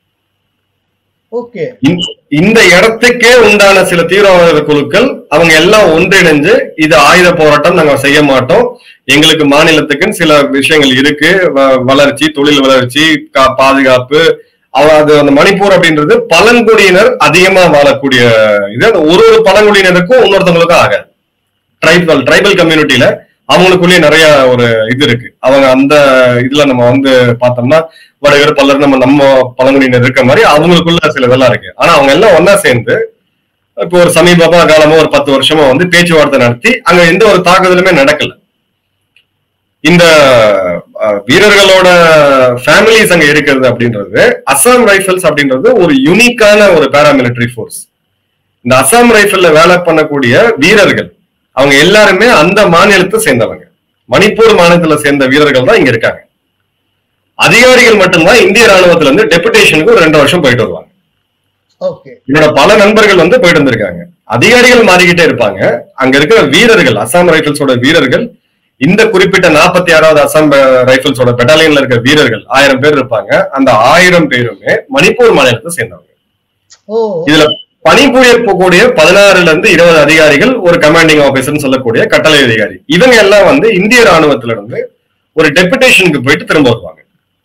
ஓகே இந்த- இந்த இடத்துக்கே உண்டான சில தீவிரவாத குழுக்கள் அவங்க எல்லாம் ஒன்றிணைஞ்சு இது ஆயுத போராட்டம் நாங்க செய்ய மாட்டோம் எங்களுக்கு மாநிலத்துக்குன்னு சில விஷயங்கள் இருக்கு வ- வளர்ச்சி தொழில் வளர்ச்சி கா- பாதுகாப்பு அவ- அது அந்த மணிப்பூர் அப்படின்றது பழங்குடியினர் அதிகமா வாழக்கூடிய இது அந்த ஒரு ஒரு பழங்குடியினருக்கும் இன்னொருத்தவங்களுக்கும் ஆகாது ட்ரைபல் ட்ரைபல் கம்யூனிட்டியில அவங்களுக்குள்ளேயே நிறைய ஒரு இது இருக்கு அவங்க அந்த இதுல நம்ம வந்து பார்த்தோம்னா வடகர் பல்லர் நம்ம நம்ம பழங்குடியினர் இருக்க மாதிரி அவங்களுக்குள்ள சில இதெல்லாம் இருக்கு ஆனா அவங்க எல்லாம் ஒண்ணா சேர்ந்து இப்போ ஒரு சமீபமா காலமா ஒரு பத்து வருஷமா வந்து பேச்சுவார்த்தை நடத்தி அங்க எந்த ஒரு தாக்குதலுமே நடக்கல இந்த அஹ், வீரர்களோட ஃபேமிலிஸ் அங்க இருக்கிறது அப்படின்றது அசாம் ரைஃபிள்ஸ் அப்படின்றது ஒரு யூனிக்கான ஒரு பாராமிலிட்டரி ஃபோர்ஸ் இந்த அசாம் ரைஃபிள்ல வேலை பண்ணக்கூடிய வீரர்கள் அவங்க எல்லாருமே அந்த மாநிலத்தை சேர்ந்தவங்க மணிப்பூர் மாநிலத்துல சேர்ந்த வீரர்கள் தான் இங்க இருக்காங்க அதிகாரிகள் மட்டும்தான் இந்திய ராணுவத்துல இருந்து டெபுடேஷனுக்கு ஒரு ரெண்டு வருஷம் போயிட்டு வருவாங்க ஓகே என்னோட பல நண்பர்கள் வந்து போயிட்டு வந்திருக்காங்க அதிகாரிகள் மாறிக்கிட்டே இருப்பாங்க அங்க இருக்கிற வீரர்கள் அசாம் ரைபிள்ஸோட வீரர்கள் இந்த குறிப்பிட்ட நாற்பத்தி ஆறாவது அசாம் ரைபிள்ஸோட பெட்டாலியன்ல இருக்க வீரர்கள் ஆயிரம் பேர் இருப்பாங்க அந்த ஆயிரம் பேருமே மணிப்பூர் மாநிலத்தை சேர்ந்தவங்க ஓ இதுல பணிபுரிய போகக்கூடிய பதினாறுல இருந்து இருபது அதிகாரிகள் ஒரு கமாண்டிங் ஆபீசர்னு சொல்லக்கூடிய கட்டளை அதிகாரி இவங்க எல்லாம் வந்து இந்திய ராணுவத்துல இருந்து ஒரு டெபுடேஷனுக்கு போயிட்டு திரும்ப வருவாங்க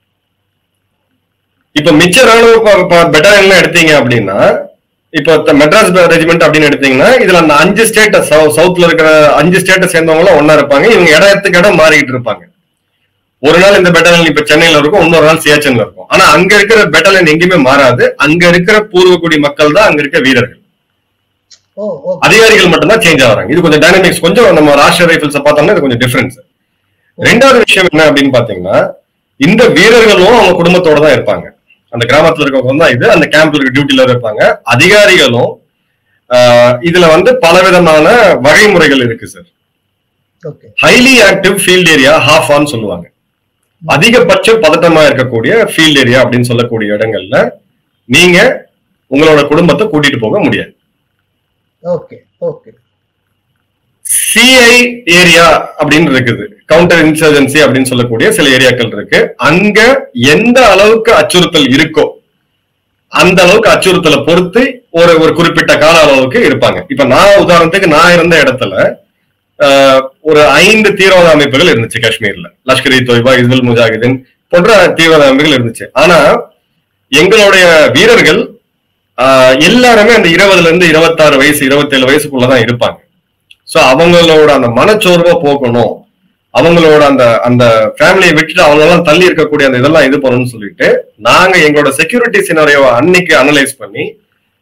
இப்ப மிச்ச ராணுவ பெட்டாலியன்லாம் எடுத்தீங்க அப்படின்னா இப்போ த- மெட்ராஸ் ரெஜிமெண்ட் அப்படின்னு எடுத்தீங்கன்னா இதுல அந்த அஞ்சு ஸ்டேட் சவுத்ல இருக்கிற அஞ்சு ஸ்டேட்டை சேர்ந்தவங்க எல்லாம் ஒன்னா இருப்பாங்க இவங்க இடத்துக்கு இடம் மாறிக்கிட்டு இருப்பாங்க ஒரு நாள் இந்த பெட்டாலியன் இப்ப சென்னையில இருக்கும் இன்னொரு நாள் சியாச்சன்ல இருக்கும் ஆனா அங்க இருக்கிற பெட்டாலியன் எங்கேயுமே மாறாது அங்க இருக்கிற பூர்வக்குடி மக்கள் தான் அங்க இருக்க வீரர்கள் ஓ ஓ அதிகாரிகள் மட்டும்தான் சேஞ்ச் ஆகுறாங்க இது கொஞ்சம் டைனமிக்ஸ் கொஞ்சம் நம்ம ராஷ்டிரிய ரைபிள்ஸ் பார்த்தோம்னா இது கொஞ்சம் டிஃபரன்ஸ் ரெண்டாவது விஷயம் என்ன அப்படின்னு பாத்தீங்கன்னா இந்த வீரர்களும் அவங்க குடும்பத்தோட தான் இருப்பாங்க அந்த கிராமத்துல இருக்கவங்க தான் இது அந்த கேம்ப்ல இருக்க டியூட்டில இருப்பாங்க அதிகாரிகளும் ஆஹ், இதுல வந்து பலவிதமான வகைமுறைகள் இருக்கு sir okay highly active field area half on சொல்லுவாங்க அதிகபட்ச பதட்டமா இருக்கக்கூடிய ஃபீல்ட் ஏரியா அப்படின்னு சொல்லக்கூடிய இடங்கள்ல நீங்க உங்களோட குடும்பத்தை கூட்டிட்டு போக முடியாது ஓகே ஓகே சிஐ ஏரியா அப்படின்னு இருக்குது கவுண்டர் இன்சர்ஜென்சி அப்படின்னு சொல்லக்கூடிய சில ஏரியாக்கள் இருக்கு அங்க எந்த அளவுக்கு அச்சுறுத்தல் இருக்கோ அந்த அளவுக்கு அச்சுறுத்தலை பொறுத்து ஒரு ஒரு குறிப்பிட்ட கால அளவுக்கு இருப்பாங்க இப்ப நான் உதாரணத்துக்கு நான் இருந்த இடத்துல ஆஹ், ஒரு ஐந்து தீவிரவாத அமைப்புகள் இருந்துச்சு காஷ்மீர்ல லஷ்கர் இ தொய்பா இஸ்புல் முஜாஹிதீன் போன்ற தீவிரவாத அமைப்புகள் இருந்துச்சு ஆனா எங்களுடைய வீரர்கள் ஆஹ், எல்லாருமே அந்த இருபதுல இருந்து இருபத்தாறு வயசு இருபத்தேழு வயசுக்குள்ளதான் இருப்பாங்க சோ அவங்களோட அந்த மனச்சோர்வை போக்கணும் அவங்களோட அந்த அந்த ஃபேமிலியை விட்டுட்டு அவங்க எல்லாம் தள்ளி இருக்கக்கூடிய அந்த இதெல்லாம் இது பண்ணணும்னு சொல்லிட்டு நாங்க எங்களோட செக்யூரிட்டி சினாரியோவை அன்னைக்கு அனலைஸ் பண்ணி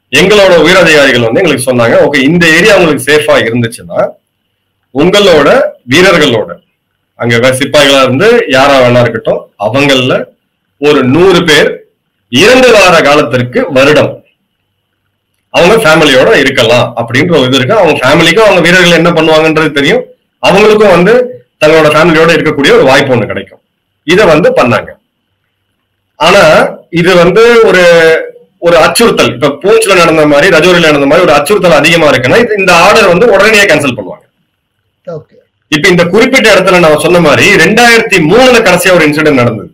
எங்களோட உயரதிகாரிகள் வந்து எங்களுக்கு சொன்னாங்க ஓகே இந்த ஏரியா உங்களுக்கு சேஃபா இருந்துச்சுன்னா உங்களோட வீரர்களோட அங்க வே- சிப்பாய்களா இருந்து யாரா வேணா இருக்கட்டும் அவங்கள ஒரு நூறு பேர் இரண்டு வார காலத்திற்கு வருடம் அவங்க ஃபேமிலியோட இருக்கலாம் அப்படின்ற ஒரு இது இருக்கு அவங்க ஃபேமிலிக்கும் அவங்க வீரர்கள் என்ன பண்ணுவாங்கன்றது தெரியும் அவங்களுக்கும் வந்து தங்களோட ஃபேமிலியோட இருக்கக்கூடிய ஒரு வாய்ப்பு ஒண்ணு கிடைக்கும் இத வந்து பண்ணாங்க ஆனா இது வந்து ஒரு ஒரு அச்சுறுத்தல் இப்ப பூஞ்சில நடந்த மாதிரி ரஜோரில நடந்த மாதிரி ஒரு அச்சுறுத்தல் அதிகமா இருக்குன்னா இது- இந்த ஆர்டர் வந்து உடனே கேன்சல் பண்ணுவாங்க ஓகே இப்ப இந்த குறிப்பிட்ட இடத்துல நான் சொன்ன மாதிரி ரெண்டாயிரத்தி மூணுல கடைசியா ஒரு இன்சிடென்ட் நடந்தது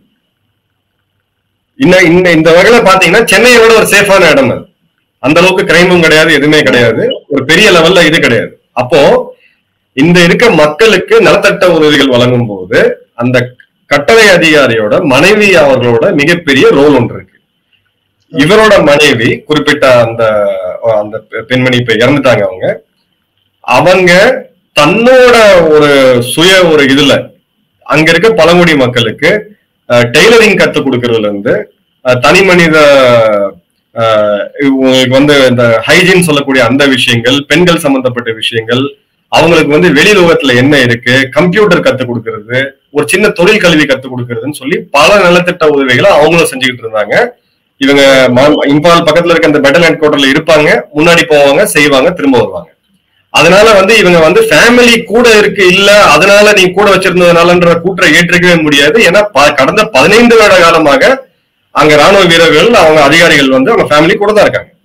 இன்னும் இந்த இந்த வகையில பாத்தீங்கன்னா சென்னையை விட ஒரு சேஃபான இடம் அது அந்த அளவுக்கு கிரைமும் கிடையாது எதுவுமே கிடையாது ஒரு பெரிய லெவல்ல இது கிடையாது அப்போ இந்த இருக்க மக்களுக்கு நலத்தட்ட உதவிகள் வழங்கும் போது அந்த கட்டளை அதிகாரியோட மனைவி அவர்களோட மிகப்பெரிய ரோல் ஒன்று இருக்கு இவரோட மனைவி குறிப்பிட்ட அந்த அந்த பெண்மணி இப்ப இறந்துட்டாங்க அவங்க அவங்க தன்னோட ஒரு சுய ஒரு இதுல அங்க இருக்க பழங்குடி மக்களுக்கு டெய்லரிங் கத்து கொடுக்கறதுல இருந்து அஹ், தனி மனித அஹ், உங்களுக்கு வந்து இந்த ஹைஜீன் சொல்லக்கூடிய அந்த விஷயங்கள் பெண்கள் சம்பந்தப்பட்ட விஷயங்கள் அவங்களுக்கு வந்து வெளி உலகத்துல என்ன இருக்கு கம்ப்யூட்டர் கத்து கொடுக்கறது ஒரு சின்ன தொழில் கல்வி கத்து கொடுக்கறதுன்னு சொல்லி பல நலத்திட்ட உதவிகளை அவங்களும் செஞ்சுக்கிட்டு இருந்தாங்க இவங்க ம- இம்பால் பக்கத்துல இருக்க அந்த பெட்டல் ஹெட் குவார்டர்ல இருப்பாங்க முன்னாடி போவாங்க செய்வாங்க திரும்ப வருவாங்க அதனால வந்து இவங்க வந்து ஃபேமிலி கூட இருக்கு இல்ல அதனால நீ கூட வச்சிருந்ததுனாலன்ற கூற்றை ஏற்றுக்கவே முடியாது ஏன்னா ப- கடந்த பதினைந்து வருட காலமாக அங்க ராணுவ வீரர்கள் அவங்க அதிகாரிகள் வந்து அவங்க ஃபேமிலி கூட தான் இருக்காங்க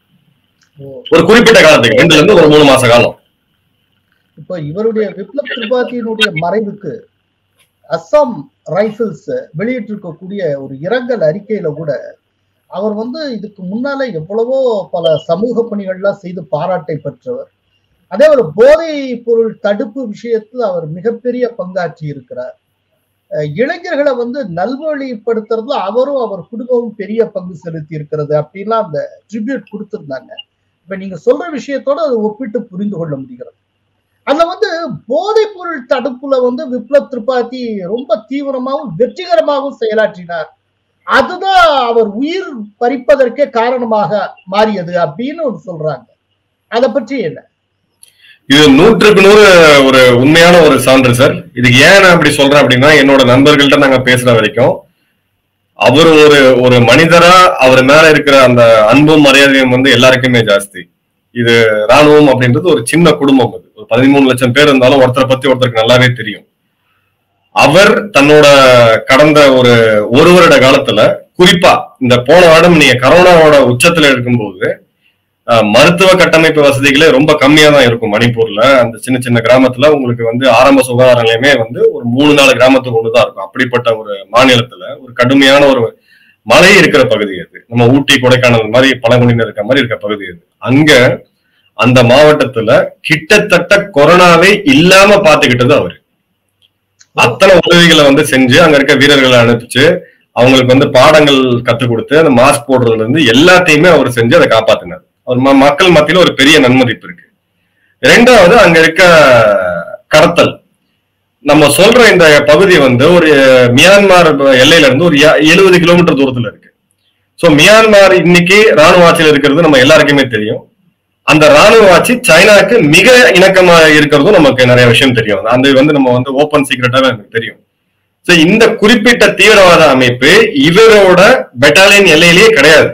ஓ ஒரு குறிப்பிட்ட காலத்துக்கு ரெண்டுல இருந்து ஒரு மூணு மாச காலம் இப்போ இவருடைய விப்ளப் திரிபாதியினுடைய மறைவுக்கு அஸ்ஸாம் ரைபிள்ஸ் வெளியிட்டிருக்கக்கூடிய ஒரு இரங்கல் அறிக்கையில கூட அவர் வந்து இதுக்கு முன்னால எவ்வளவோ பல சமூக பணிகள்லாம் செய்து பாராட்டை பெற்றவர் அதே ஒரு போதை பொருள் தடுப்பு விஷயத்தில் அவர் மிகப்பெரிய பங்காற்றி இருக்கிறார் அஹ் இளைஞர்களை வந்து நல்வழிப்படுத்துறதுல அவரும் அவர் குடும்பமும் பெரிய பங்கு செலுத்தி இருக்கிறது அப்படின்லாம் அந்த ட்ரிபியூட் கொடுத்திருந்தாங்க இப்ப நீங்க சொல்ற விஷயத்தோட அதை ஒப்பிட்டு புரிந்து கொள்ள முடிகிறது அதுல வந்து போதைப் பொருள் தடுப்புல வந்து விப்ளப் திரிபாதி ரொம்ப தீவிரமாகவும் வெற்றிகரமாகவும் செயலாற்றினார் அதுதான் அவர் உயிர் பறிப்பதற்கே காரணமாக மாறியது அப்படின்னு ஒரு சொல்றாங்க அதை பற்றி என்ன இது நூற்றுக்கு நூறு ஒரு உண்மையான ஒரு சான்று சார் இதுக்கு ஏன் நான் அப்படி சொல்றேன் அப்படின்னா என்னோட நண்பர்கள்ட்ட நாங்க பேசுற வரைக்கும் அவர் ஒரு ஒரு மனிதரா அவர் மேல இருக்கிற அந்த அன்பும் மரியாதையும் வந்து எல்லாருக்குமே ஜாஸ்தி இது ராணுவம் அப்படின்றது ஒரு சின்ன குடும்பம் அது ஒரு பதிமூணு லட்சம் பேர் இருந்தாலும் ஒருத்தரை பத்தி ஒருத்தருக்கு நல்லாவே தெரியும் அவர் தன்னோட கடந்த ஒரு ஒரு வருட காலத்துல குறிப்பா இந்த போன வருடம் நீங்க கரோனாவோட உச்சத்துல இருக்கும்போது அஹ், மருத்துவ கட்டமைப்பு வசதிகளே ரொம்ப கம்மியா தான் இருக்கும் மணிப்பூர்ல அந்த சின்ன சின்ன கிராமத்துல உங்களுக்கு வந்து ஆரம்ப சுகாதார நிலையமே வந்து ஒரு மூணு நாலு கிராமத்துக்கு ஒன்று தான் இருக்கும் அப்படிப்பட்ட ஒரு மாநிலத்துல ஒரு கடுமையான ஒரு மலை இருக்கிற பகுதி அது நம்ம ஊட்டி கொடைக்கானல் மாதிரி பழங்குடியினர் இருக்க மாதிரி இருக்க பகுதி அது அங்க அந்த மாவட்டத்துல கிட்டத்தட்ட கொரோனாவே இல்லாம பாத்துக்கிட்டது அவரு அத்தனை உதவிகளை வந்து செஞ்சு அங்க இருக்க வீரர்களை அனுப்பிச்சு அவங்களுக்கு வந்து பாடங்கள் கத்துக் கொடுத்து அந்த மாஸ்க் போடுறதுல இருந்து எல்லாத்தையுமே அவர் செஞ்சு அதை காப்பாத்தினார் அவர் ம- மக்கள் மத்தியில ஒரு பெரிய நன்மதிப்பு இருக்கு ரெண்டாவது அங்க இருக்க கடத்தல் நம்ம சொல்ற இந்த பகுதி வந்து ஒரு மியான்மர் எல்லையில இருந்து ஒரு எழுபது கிலோமீட்டர் தூரத்துல இருக்கு சோ மியான்மர் இன்னைக்கு ராணுவ ஆட்சியில் இருக்கிறது நம்ம எல்லாருக்குமே தெரியும் அந்த ராணுவ ஆட்சி சைனாக்கு மிக இணக்கமா இருக்கிறதும் நமக்கு நிறைய விஷயம் தெரியும் அந்த வந்து நம்ம வந்து ஓப்பன் சீக்ரெட்டாவே எனக்கு தெரியும் சோ இந்த குறிப்பிட்ட தீவிரவாத அமைப்பு இவரோட பெட்டாலியன் எல்லையிலேயே கிடையாது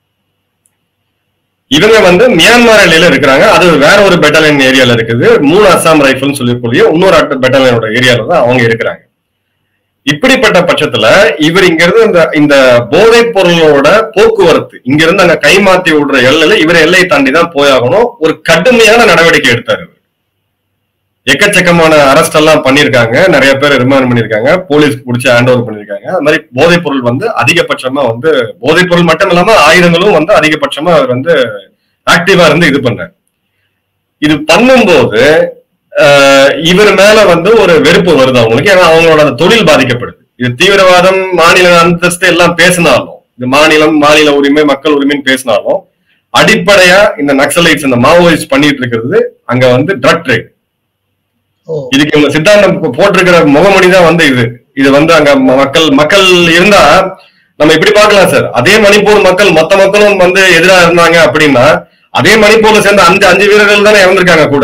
இவங்க வந்து மியான்மர் எல்லையில இருக்கிறாங்க அது வேற ஒரு பெட்டாலியன் ஏரியால இருக்குது மூணு அசாம் ரைஃபிள்னு சொல்லக்கூடிய இன்னொரு பெட்டாலியனோட ஏரியால தான் அவங்க இருக்கிறாங்க இப்படிப்பட்ட பட்சத்துல இவர் இங்க இருந்து இந்த இந்த போதைப் பொருளோட போக்குவரத்து இங்க இருந்து அங்க கைமாத்தி விடுற எல்லையில இவர் எல்லையை தாண்டி தான் போயாகணும் ஒரு கடுமையான நடவடிக்கை எடுத்தாரு இவர். எக்கச்சக்கமான அரெஸ்ட் எல்லாம் பண்ணிருக்காங்க நிறைய பேர் ரிமாண்ட் பண்ணிருக்காங்க போலீஸ்க்கு பிடிச்சி ஹேண்ட் ஓவர் பண்ணிருக்காங்க அது மாதிரி போதைப் பொருள் வந்து அதிகபட்சமா வந்து போதைப் பொருள் மட்டும் இல்லாம ஆயுதங்களும் வந்து அதிகபட்சமா அவர் வந்து ஆக்டிவா இருந்து இது பண்றாரு இது பண்ணும்போது ஆஹ், இவர் மேல வந்து ஒரு வெறுப்பு வருது அவங்களுக்கு ஏன்னா அவங்களோட அந்த தொழில் பாதிக்கப்படுது இது தீவிரவாதம் மாநில அந்தஸ்து எல்லாம் பேசினாலும் இது மாநிலம் மாநில உரிமை மக்கள் உரிமைன்னு பேசினாலும் அடிப்படையா இந்த நக்சலைட்ஸ் இந்த மாவோயிஸ்ட் பண்ணிட்டு இருக்கிறது அங்க வந்து ட்ரக் ட்ரேட் ஓ இதுக்கு இவங்க சித்தாந்தம் போ- போட்டிருக்கிற முகமொழி தான் வந்து இது இது வந்து அங்க ம- மக்கள் மக்கள் இருந்தா நம்ம இப்படி பார்க்கலாம் சார் அதே மணிப்பூர் மக்கள் மொத்த மக்களும் வந்து எதிரா இருந்தாங்க அப்படின்னா அதே மணிப்பூர்ல சேர்ந்த அஞ்சு அஞ்சு வீரர்கள் தானே இறந்திருக்காங்க கூட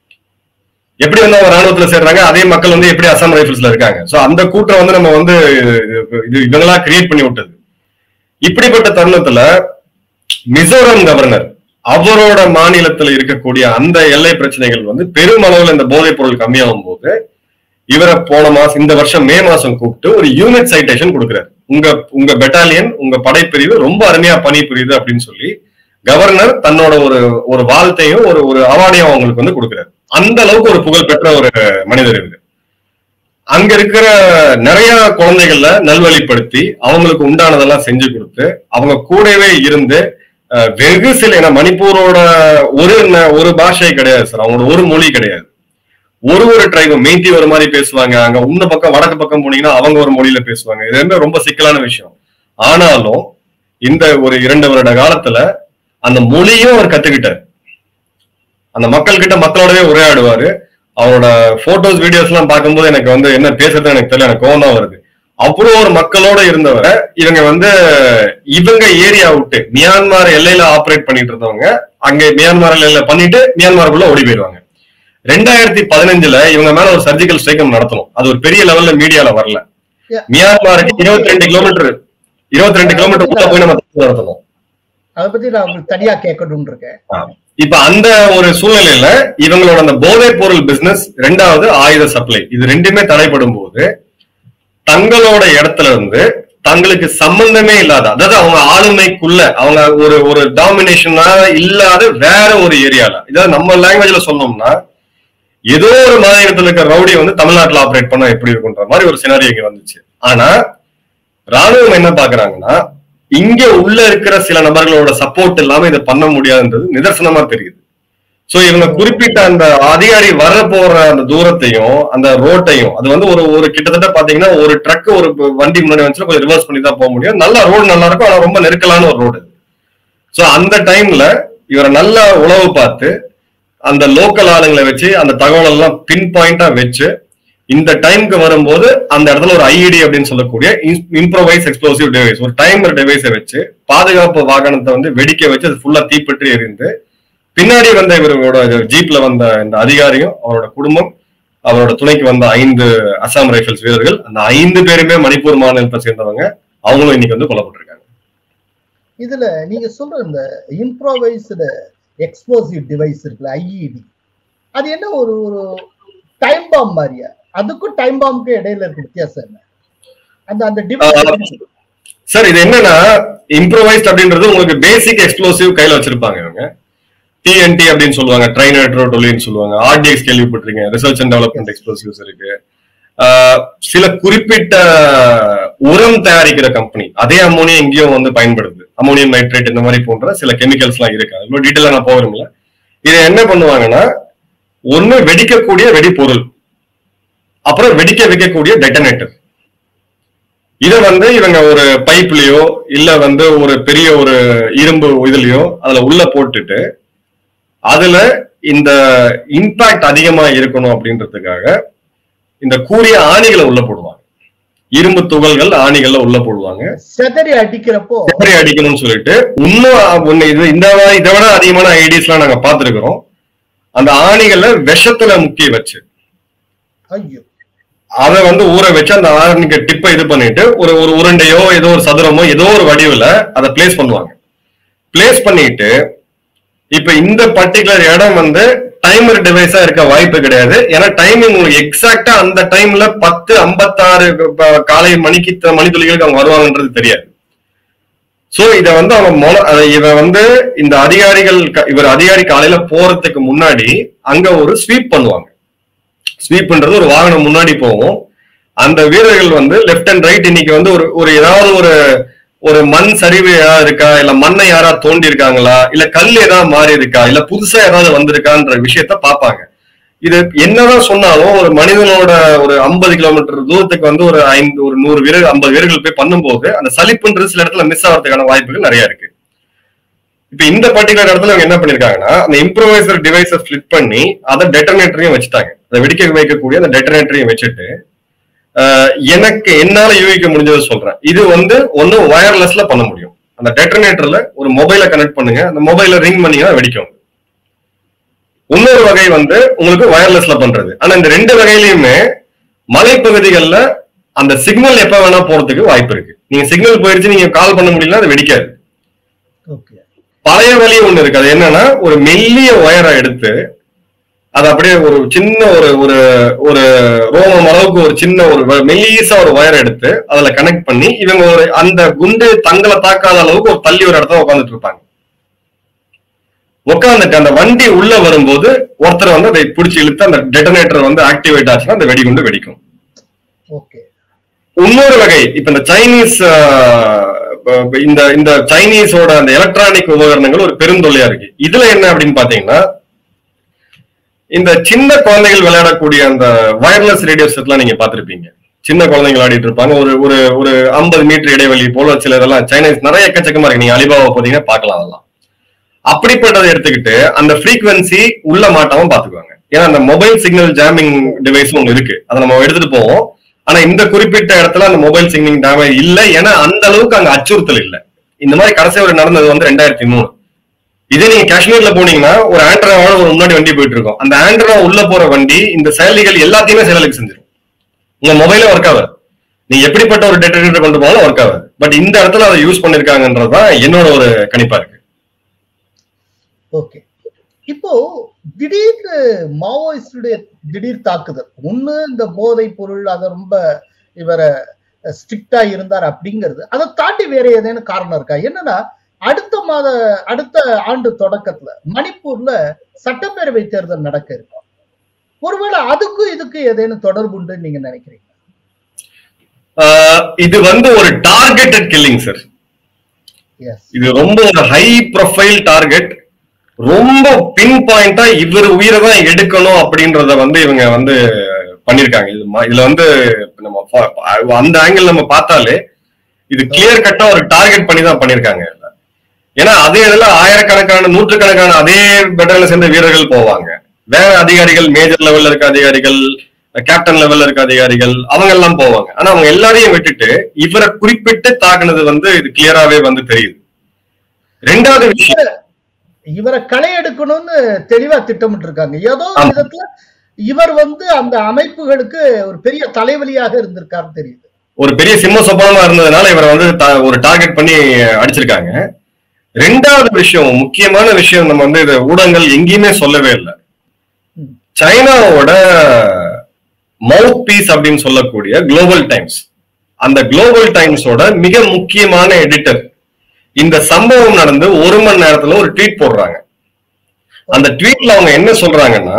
எப்படி வந்து அவங்க ராணுவத்துல சேர்றாங்க அதே மக்கள் வந்து எப்படி அசாம் ரைபிள்ஸ்ல இருக்காங்க சோ அந்த கூட்டம் வந்து நம்ம வந்து இது இவங்களா கிரியேட் பண்ணி விட்டது இப்படிப்பட்ட தருணத்துல மிசோரம் கவர்னர் அவரோட மாநிலத்துல இருக்கக்கூடிய அந்த எல்லை பிரச்சனைகள் வந்து பெருமளவுல இந்த போதைப் பொருள் கம்மியாகும் போது இவரை போன மாசம் இந்த வருஷம் மே மாசம் கூப்பிட்டு ஒரு யூனிட் சைட்டேஷன் கொடுக்குறாரு உங்க உங்க பெட்டாலியன் உங்க படைப்பிரிவு ரொம்ப அருமையா பணி புரியுது அப்படின்னு சொல்லி கவர்னர் தன்னோட ஒரு ஒரு வாழ்த்தையும் ஒரு ஒரு அவார்டையும் அவங்களுக்கு வந்து கொடுக்குறாரு அந்த அளவுக்கு ஒரு புகழ்பெற்ற ஒரு மனிதர் இவரு அங்க இருக்கிற நிறைய குழந்தைகள நல்வழிப்படுத்தி அவங்களுக்கு உண்டானதெல்லாம் செஞ்சு கொடுத்து அவங்க கூடவே இருந்து அஹ், வெகு சில ஏன்னா மணிப்பூரோட ஒரு ந- ஒரு பாஷை கிடையாது சார் அவங்களோட ஒரு மொழி கிடையாது ஒரு ஒரு ட்ரைபு மெய்த்தி ஒரு மாதிரி பேசுவாங்க அங்க உன்ன பக்கம் வடக்கு பக்கம் போனீங்கன்னா அவங்க ஒரு மொழியில பேசுவாங்க இது ரெண்டும் ரொம்ப சிக்கலான விஷயம் ஆனாலும் இந்த ஒரு இரண்டு வருட காலத்துல அந்த மொழியும் அவர் கத்துக்கிட்டார் அந்த மக்கள் கிட்ட மக்களோடவே உரையாடுவாரு அவரோட போட்டோஸ் வீடியோஸ் எல்லாம் பார்க்கும்போது எனக்கு வந்து என்ன பேசுறது எனக்கு தெரியல எனக்கு கோவம் தான் வருது அவ்வளோ ஒரு மக்களோட இருந்தவரை இவங்க வந்து இவங்க ஏரியா விட்டு மியான்மர் எல்லையில ஆபரேட் பண்ணிட்டு இருந்தவங்க அங்க மியான்மர் எல்லையில பண்ணிட்டு மியான்மருக்குள்ள ஓடி போயிடுவாங்க ரெண்டாயிரத்தி பதினஞ்சுல இவங்க மேல ஒரு சர்ஜிக்கல் ஸ்ட்ரைக் நடத்தணும் அது ஒரு பெரிய லெவல்ல மீடியால வரல Yeah. மியான்மருக்கு இருபத்தி ரெண்டு கிலோமீட்டர் இருபத்தி ரெண்டு கிலோமீட்டர் உள்ள போய் நம்ம தாக்குதல் நடத்தணும் அதை பத்தி நான் உங்களுக்கு தனியா கேட்கணும்னு இருக்கேன் இப்ப அந்த ஒரு சூழ்நிலையில இவங்களோட அந்த போதைப் பொருள் பிசினஸ் ரெண்டாவது ஆயுத சப்ளை இது ரெண்டுமே தடைப்படும் போது தங்களோட இடத்துல இருந்து தங்களுக்கு சம்பந்தமே இல்லாத அதாவது அவங்க ஆளுமைக்குள்ள அவங்க ஒரு ஒரு டாமினேஷனா இல்லாத வேற ஒரு ஏரியால இதாவது நம்ம லாங்குவேஜ்ல சொன்னோம்னா ஏதோ ஒரு மாநிலத்துல இருக்க ரவுடி வந்து தமிழ்நாட்டுல ஆபரேட் பண்ணா எப்படி இருக்குன்ற மாதிரி ஒரு சினாரி இங்க வந்துச்சு ஆனா ராணுவம் என்ன பாக்குறாங்கன்னா இங்க உள்ள இருக்கிற சில நபர்களோட சப்போர்ட் இல்லாம இதை பண்ண முடியாதுன்றது நிதர்சனமா தெரியுது சோ இவங்க குறிப்பிட்ட அந்த அதிகாரி வர போற அந்த தூரத்தையும் அந்த ரோட்டையும் அது வந்து ஒரு ஒரு கிட்டத்தட்ட பாத்தீங்கன்னா ஒரு ட்ரக் ஒரு வண்டி முன்னாடி வந்துச்சுன்னா கொஞ்சம் ரிவர்ஸ் பண்ணி தான் போக முடியும் நல்ல ரோடு நல்லா இருக்கும் ஆனா ரொம்ப நெருக்கலான ஒரு ரோடு சோ அந்த டைம்ல இவரை நல்லா உழவு பார்த்து அந்த லோக்கல் ஆளுங்களை வச்சு அந்த தகவல் எல்லாம் பின் பாயிண்டா வச்சு இந்த டைம்க்கு வரும்போது அந்த இடத்துல ஒரு ஐஇடி அப்படின்னு சொல்லக்கூடிய இம்ப்ரோவைஸ் எக்ஸ்ப்ளோசிவ் டிவைஸ் ஒரு டைமர் டிவைஸை வச்சு பாதுகாப்பு வாகனத்தை வந்து வெடிக்க வச்சு அது ஃபுல்லா தீப்பற்றி எரிந்து பின்னாடி வந்த இவரோட ஜீப்ல வந்த இந்த அதிகாரியும் அவரோட குடும்பம் அவரோட துணைக்கு வந்த ஐந்து அசாம் ரைபிள்ஸ் வீரர்கள் அந்த ஐந்து பேருமே மணிப்பூர் மாநிலத்தை சேர்ந்தவங்க அவங்களும் இன்னைக்கு வந்து கொல்லப்பட்டிருக்காங்க இதுல நீங்க சொல்ற இந்த இம்ப்ரோவைஸ்டு எக்ஸ்ப்ளோசிவ் டிவைஸ் இருக்குல்ல ஐஇடி அது என்ன ஒரு ஒரு டைம் பாம் மாதிரியா அதுக்கும் டைம் பாம்புக்கும் இடையில இருக்க வித்தியாசம் என்ன அந்த அந்த டிவைஸ் சார் இது என்னன்னா இம்ப்ரோவைஸ்ட் அப்படின்றது உங்களுக்கு பேசிக் எக்ஸ்ப்ளோசிவ் கையில வச்சிருப்பாங்க இவங்க டிஎன்டி அப்படின்னு சொல்லுவாங்க ட்ரைன் எலக்ட்ரோடொலின்னு சொல்லுவாங்க ஆர்டிஎக்ஸ் கேள்விப்பட்டிருக்கீங்க ரிசர்ச் அண்ட் டெவலப்மெண்ட் எக்ஸ்ப்ளோசிவ்ஸ் இருக்கு ஆஹ் சில குறிப்பிட்ட உரம் தயாரிக்கிற கம்பெனி அதே அமோனியம் இங்கேயும் வந்து பயன்படுது அமோனியம் நைட்ரேட் இந்த மாதிரி போன்ற சில கெமிக்கல்ஸ் எல்லாம் இருக்கு இவ்வளவு டீட்டெயிலா நான் போகிறோம்ல இதை என்ன பண்ணுவாங்கன்னா ஒண்ணு வெடிக்கக்கூடிய வெடிபொருள் அப்புறம் வெடிக்க வைக்கக்கூடிய டெட்டனேட்டர் இத வந்து இவங்க ஒரு பைப்லயோ இல்ல வந்து ஒரு பெரிய ஒரு இரும்பு இதுலயோ அதுல உள்ள போட்டுட்டு அதுல இந்த இம்பாக்ட் அதிகமா இருக்கணும் அப்படின்றதுக்காக இந்த கூரிய ஆணிகளை உள்ள போடுவாங்க இரும்பு துகள்கள் ஆணிகள்ல உள்ள போடுவாங்க செதறி அடிக்கிறப்போ செப்பரி அடிக்கணும்னு சொல்லிட்டு இன்னும் ஒண்ணு இது இந்த மாதிரி இதை விட அதிகமான ஐடியாஸ் எல்லாம் நாங்க பார்த்திருக்கிறோம் அந்த ஆணிகளை விஷத்துல முக்கிய வச்சு ஐயோ அதை வந்து ஊற வச்சு அந்த ஆரணிக்க டிப்பை இது பண்ணிட்டு ஒரு ஒரு உருண்டையோ ஏதோ ஒரு சதுரமோ ஏதோ ஒரு வடிவுல அதை பிளேஸ் பண்ணுவாங்க பிளேஸ் பண்ணிட்டு இப்ப இந்த பர்டிகுலர் இடம் வந்து டைமர் டிவைஸா இருக்க வாய்ப்பு கிடையாது ஏன்னா டைமிங் உங்களுக்கு எக்ஸாக்டா அந்த டைம்ல பத்து ஐம்பத்தாறு ப- காலை மணிக்கு இத்தனை மணி துளிகளுக்கு அவங்க வருவாங்கன்றது தெரியாது சோ இத வந்து அவங்க மொல அதை இவன் வந்து இந்த அதிகாரிகள் க- இவர் அதிகாரி காலையில போறதுக்கு முன்னாடி அங்க ஒரு ஸ்வீப் பண்ணுவாங்க ஸ்வீப்ன்றது ஒரு வாகனம் முன்னாடி போகும் அந்த வீரர்கள் வந்து லெஃப்ட் அண்ட் ரைட் இன்னைக்கு வந்து ஒரு ஒரு ஏதாவது ஒரு ஒரு மண் சரிவு ஏதாவது இருக்கா இல்ல மண்ணை யாராவது தோண்டி இருக்காங்களா இல்ல கல் ஏதாவது மாறி இருக்கா இல்ல புதுசா ஏதாவது வந்திருக்கான்ற விஷயத்த பார்ப்பாங்க இது என்னதான் சொன்னாலும் ஒரு மனிதனோட ஒரு ஐம்பது கிலோமீட்டர் தூரத்துக்கு வந்து ஒரு ஐந்து ஒரு நூறு வீரர் ஐம்பது வீரர்கள் போய் பண்ணும்போது அந்த சலிப்புன்றது சில இடத்துல மிஸ் ஆகிறதுக்கான வாய்ப்புகள் நிறைய இருக்கு இப்ப இந்த பர்டிகுலர் இடத்துல அவங்க என்ன பண்ணிருக்காங்கன்னா அந்த இம்ப்ரோவைசர் டிவைஸை ஃபிளிப் பண்ணி அதை டெட்டனேட்டரையும் வச்சுட்டாங்க அதை வெடிக்க வைக்கக்கூடிய அந்த டெட்டனேட்டரையும் வச்சுட்டு அஹ், எனக்கு என்னால யூகிக்க முடிஞ்சதை சொல்றேன் இது வந்து ஒண்ணு வயர்லெஸ்ல பண்ண முடியும் அந்த டெட்டனேட்டர்ல ஒரு மொபைலை கனெக்ட் பண்ணுங்க அந்த மொபைல ரிங் பண்ணீங்கன்னா வெடிக்கும் இன்னொரு வகை வந்து உங்களுக்கு வயர்லெஸ்ல பண்றது ஆனா இந்த ரெண்டு வகையிலயுமே மலைப்பகுதிகள்ல அந்த சிக்னல் எப்ப வேணா போறதுக்கு வாய்ப்பு இருக்கு நீங்க சிக்னல் போயிருச்சு நீங்க கால் பண்ண முடியல அது வெடிக்காது ஓகே பழைய வழி ஒண்ணு இருக்கு அது என்னன்னா ஒரு மெல்லிய ஒயரை எடுத்து அது அப்படியே ஒரு சின்ன ஒரு ஒரு ஒரு ரோமம் அளவுக்கு ஒரு சின்ன ஒரு வ- மெல்லிசா ஒரு ஒயர் எடுத்து அதுல கனெக்ட் பண்ணி இவங்க ஒரு அந்த குண்டு தங்களை தாக்காத அளவுக்கு ஒரு தள்ளி ஒரு இடத்துல உட்காந்துட்டு இருப்பாங்க உட்காந்துட்டு அந்த வண்டி உள்ள வரும்போது ஒருத்தர் வந்து அதை பிடிச்சி இழுத்து அந்த டெட்டனேட்டர் வந்து ஆக்டிவேட் ஆச்சுன்னா அந்த வெடிகுண்டு வெடிக்கும் ஓகே இன்னொரு வகை இப்ப இந்த சைனீஸ் ஆஹ், ப- இந்த இந்த சைனீஸோட அந்த எலக்ட்ரானிக் உபகரணங்கள் ஒரு பெருந்தொல்லையா இருக்கு இதுல என்ன அப்படின்னு பாத்தீங்கன்னா இந்த சின்ன குழந்தைகள் விளையாடக்கூடிய அந்த வயர்லெஸ் ரேடியோ செட்லாம் நீங்க பாத்திருப்பீங்க சின்ன குழந்தைங்க விளையாடிட்டு இருப்பாங்க ஒரு ஒரு ஒரு ஐம்பது மீட்டர் இடைவெளி போல சில இதெல்லாம் சைனீஸ் நிறைய எக்கச்சக்கமா இருக்கு நீங்க அலிபாபா போதீங்கன்னா பார்க்கலாம் அதெல்லாம் அப்படிப்பட்டதை எடுத்துக்கிட்டு அந்த ஃப்ரீக்வன்சி உள்ள மாட்டாம பாத்துக்குவாங்க ஏன்னா அந்த மொபைல் சிக்னல் ஜாமிங் டிவைஸ் ஒன்று இருக்கு அதை நம்ம எடுத்துட்டு போவோம் ஆனா இந்த குறிப்பிட்ட இடத்துல அந்த மொபைல் சிக்னிங் டேமேஜ் இல்ல ஏன்னா அந்த அளவுக்கு அங்க அச்சுறுத்தல் இல்ல இந்த மாதிரி கடைசி ஒரு நடந்தது வந்து ரெண்டாயிரத்தி மூணு இதே நீங்க காஷ்மீர்ல போனீங்கன்னா ஒரு ஆண்ட்ராவோட ஒரு முன்னாடி வண்டி போயிட்டு இருக்கும் அந்த ஆண்ட்ரா உள்ள போற வண்டி இந்த செயலிகள் எல்லாத்தையுமே செயலுக்கு செஞ்சிடும் உங்க மொபைலே ஒர்க் ஆகாது நீங்க எப்படிப்பட்ட ஒரு டெட்டரேட்டர் கொண்டு போனாலும் ஒர்க் ஆகாது பட் இந்த இடத்துல அதை யூஸ் பண்ணிருக்காங்கன்றதுதான் என்னோட ஒரு கணிப்பா இருக்கு ஓகே இப்போ திடீர்னு மாவோயிஸ்டுடைய திடீர் தாக்குதல் ஒண்ணு இந்த போதை பொருள் அதை ரொம்ப இவரை ஸ்ட்ரிக்டா இருந்தார் அப்படிங்கிறது அதை தாண்டி வேற ஏதேனும் காரணம் இருக்கா என்னன்னா அடுத்த மாத அடுத்த ஆண்டு தொடக்கத்துல மணிப்பூர்ல சட்டப்பேரவை தேர்தல் நடக்க இருக்கு ஒருவேளை அதுக்கும் இதுக்கு ஏதேனும் தொடர்புண்டுன்னு நீங்க நினைக்கிறீங்க ஆஹ் இது வந்து ஒரு டார்கெட்டட் கில்லிங் சார் எஸ் இது ரொம்ப ஒரு ஹை ப்ரொஃபைல் டார்கெட் ரொம்ப பின் பாயிண்டா இவர் உயிரை தான் எடுக்கணும் அப்படின்றத வந்து இவங்க வந்து பண்ணிருக்காங்க இது ம- இதுல வந்து நம்ம பா- அந்த ஆங்கிள் நம்ம பார்த்தாலே இது கிளியர் கட்டா ஒரு டார்கெட் பண்ணி தான் பண்ணிருக்காங்க இதுல. ஏன்னா அதே இதுல ஆயிரக்கணக்கான நூற்றுக்கணக்கான அதே பெட்டர்ல சேர்ந்த வீரர்கள் போவாங்க வேற அதிகாரிகள் மேஜர் லெவல்ல இருக்க அதிகாரிகள் கேப்டன் லெவல்ல இருக்க அதிகாரிகள் அவங்க எல்லாம் போவாங்க ஆனா அவங்க எல்லாரையும் விட்டுட்டு இவரை குறிப்பிட்டு தாக்குனது வந்து இது கிளியராவே வந்து தெரியுது ரெண்டாவது விஷயம் இவரை களை எடுக்கணும்னு தெளிவா திட்டமிட்டு இருக்காங்க ஏதோ ஒரு ஆமா. விதத்துல இவர் வந்து அந்த அமைப்புகளுக்கு ஒரு பெரிய தலைவலியாக இருந்திருக்காருன்னு தெரியுது ஒரு பெரிய சிம்ம சொப்பனமா இருந்ததுனால இவரை வந்து தா- ஒரு டார்கெட் பண்ணி அடிச்சிருக்காங்க ரெண்டாவது விஷயம் முக்கியமான விஷயம் நம்ம வந்து இது ஊடகங்கள் எங்கேயுமே சொல்லவே இல்லை ம். சைனாவோட மவுத் பீஸ் அப்படின்னு சொல்லக்கூடிய குளோபல் டைம்ஸ் அந்த குளோபல் டைம்ஸோட மிக முக்கியமான எடிட்டர் இந்த சம்பவம் நடந்து ஒரு மணி நேரத்துல ஒரு ட்வீட் போடுறாங்க அந்த ட்வீட்ல அவங்க என்ன சொல்றாங்கன்னா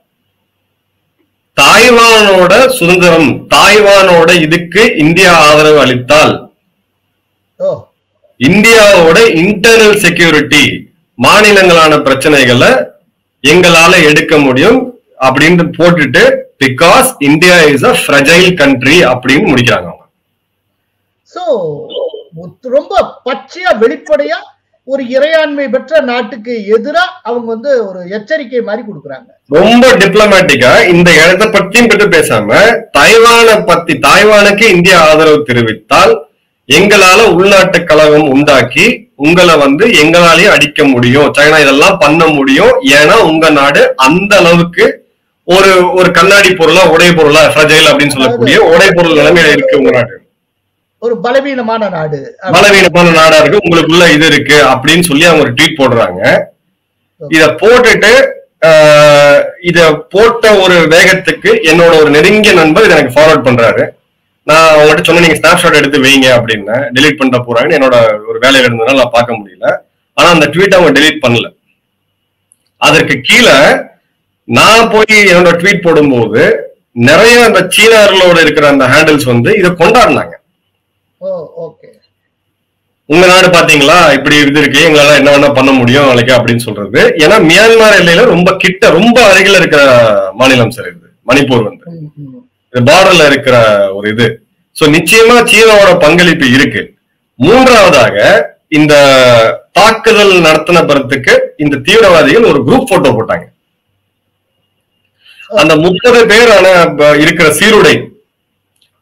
தாய்வானோட சுதந்திரம் தாய்வானோட இதுக்கு இந்தியா ஆதரவு அளித்தால் ஓ இந்தியாவோட இன்டர்னல் செக்யூரிட்டி மாநிலங்களான பிரச்சனைகளை எங்களால எடுக்க முடியும் அப்படின்னு போட்டுட்டு because India is a fragile country அப்படின்னு முடிக்கிறாங்க அவங்க சோ ரொம்ப பச்சையா வெளிப்படையா ஒரு இறையாண்மை பெற்ற நாட்டுக்கு எதிரா அவங்க வந்து ஒரு எச்சரிக்கை மாதிரி கொடுக்குறாங்க ரொம்ப டிப்ளமேட்டிக்கா இந்த இடத்தை பத்தியும் பற்றி பேசாம தைவானை பத்தி தாய்வானுக்கு இந்தியா ஆதரவு தெரிவித்தால் எங்களால உள்நாட்டு கலகம் உண்டாக்கி உங்களை வந்து எங்களாலேயே அடிக்க முடியும் சைனா இதெல்லாம் பண்ண முடியும் ஏன்னா உங்க நாடு அந்த அளவுக்கு ஒரு ஒரு கண்ணாடி பொருளா உடை பொருளா ஃப்ரஜைல் அப்படின்னு சொல்லக்கூடிய உடை பொருள் நிலைமையில இருக்கு உங்க நாடு ஒரு பலவீனமான நாடு பலவீனமான நாடா இருக்கு உங்களுக்குள்ள இது இருக்கு அப்படின்னு சொல்லி அவங்க ஒரு ட்வீட் போடுறாங்க இத போட்டுட்டு ஆஹ், இத போட்ட ஒரு வேகத்துக்கு என்னோட ஒரு நெருங்கிய நண்பர் இதை எனக்கு ஃபார்வர்ட் பண்றாரு நான் அவங்ககிட்ட சொன்ன நீங்க ஸ்னாப்ஷாட் எடுத்து வைங்க அப்படின்னு டெலீட் பண்ணிட்டு போறாங்கன்னு என்னோட ஒரு வேலையில இருந்ததுனால நான் பார்க்க முடியல ஆனா அந்த ட்வீட் அவங்க டெலீட் பண்ணல அதற்கு கீழே நான் போய் என்னோட ட்வீட் போடும்போது நிறைய அந்த சீனார்களோட இருக்கிற அந்த ஹேண்டில்ஸ் வந்து இதை கொண்டாடினாங்க ஓ ஓகே உங்க நாடு பாத்தீங்களா இப்படி இது இருக்கு எங்களால என்ன வேணா பண்ண முடியும் நாளைக்கு அப்படின்னு சொல்றது ஏன்னா மியான்மர் எல்லையில ரொம்ப கிட்ட ரொம்ப அருகில இருக்கிற மாநிலம் சார் இது மணிப்பூர் வந்து இது பார்டர்ல இருக்கிற ஒரு இது சோ நிச்சயமா சீனாவோட பங்களிப்பு இருக்கு மூன்றாவதாக இந்த தாக்குதல் நடத்தின பிறத்துக்கு இந்த தீவிரவாதிகள் ஒரு குரூப் போட்டோ போட்டாங்க அந்த முப்பது பேர் ஆன ப- இருக்கிற சீருடை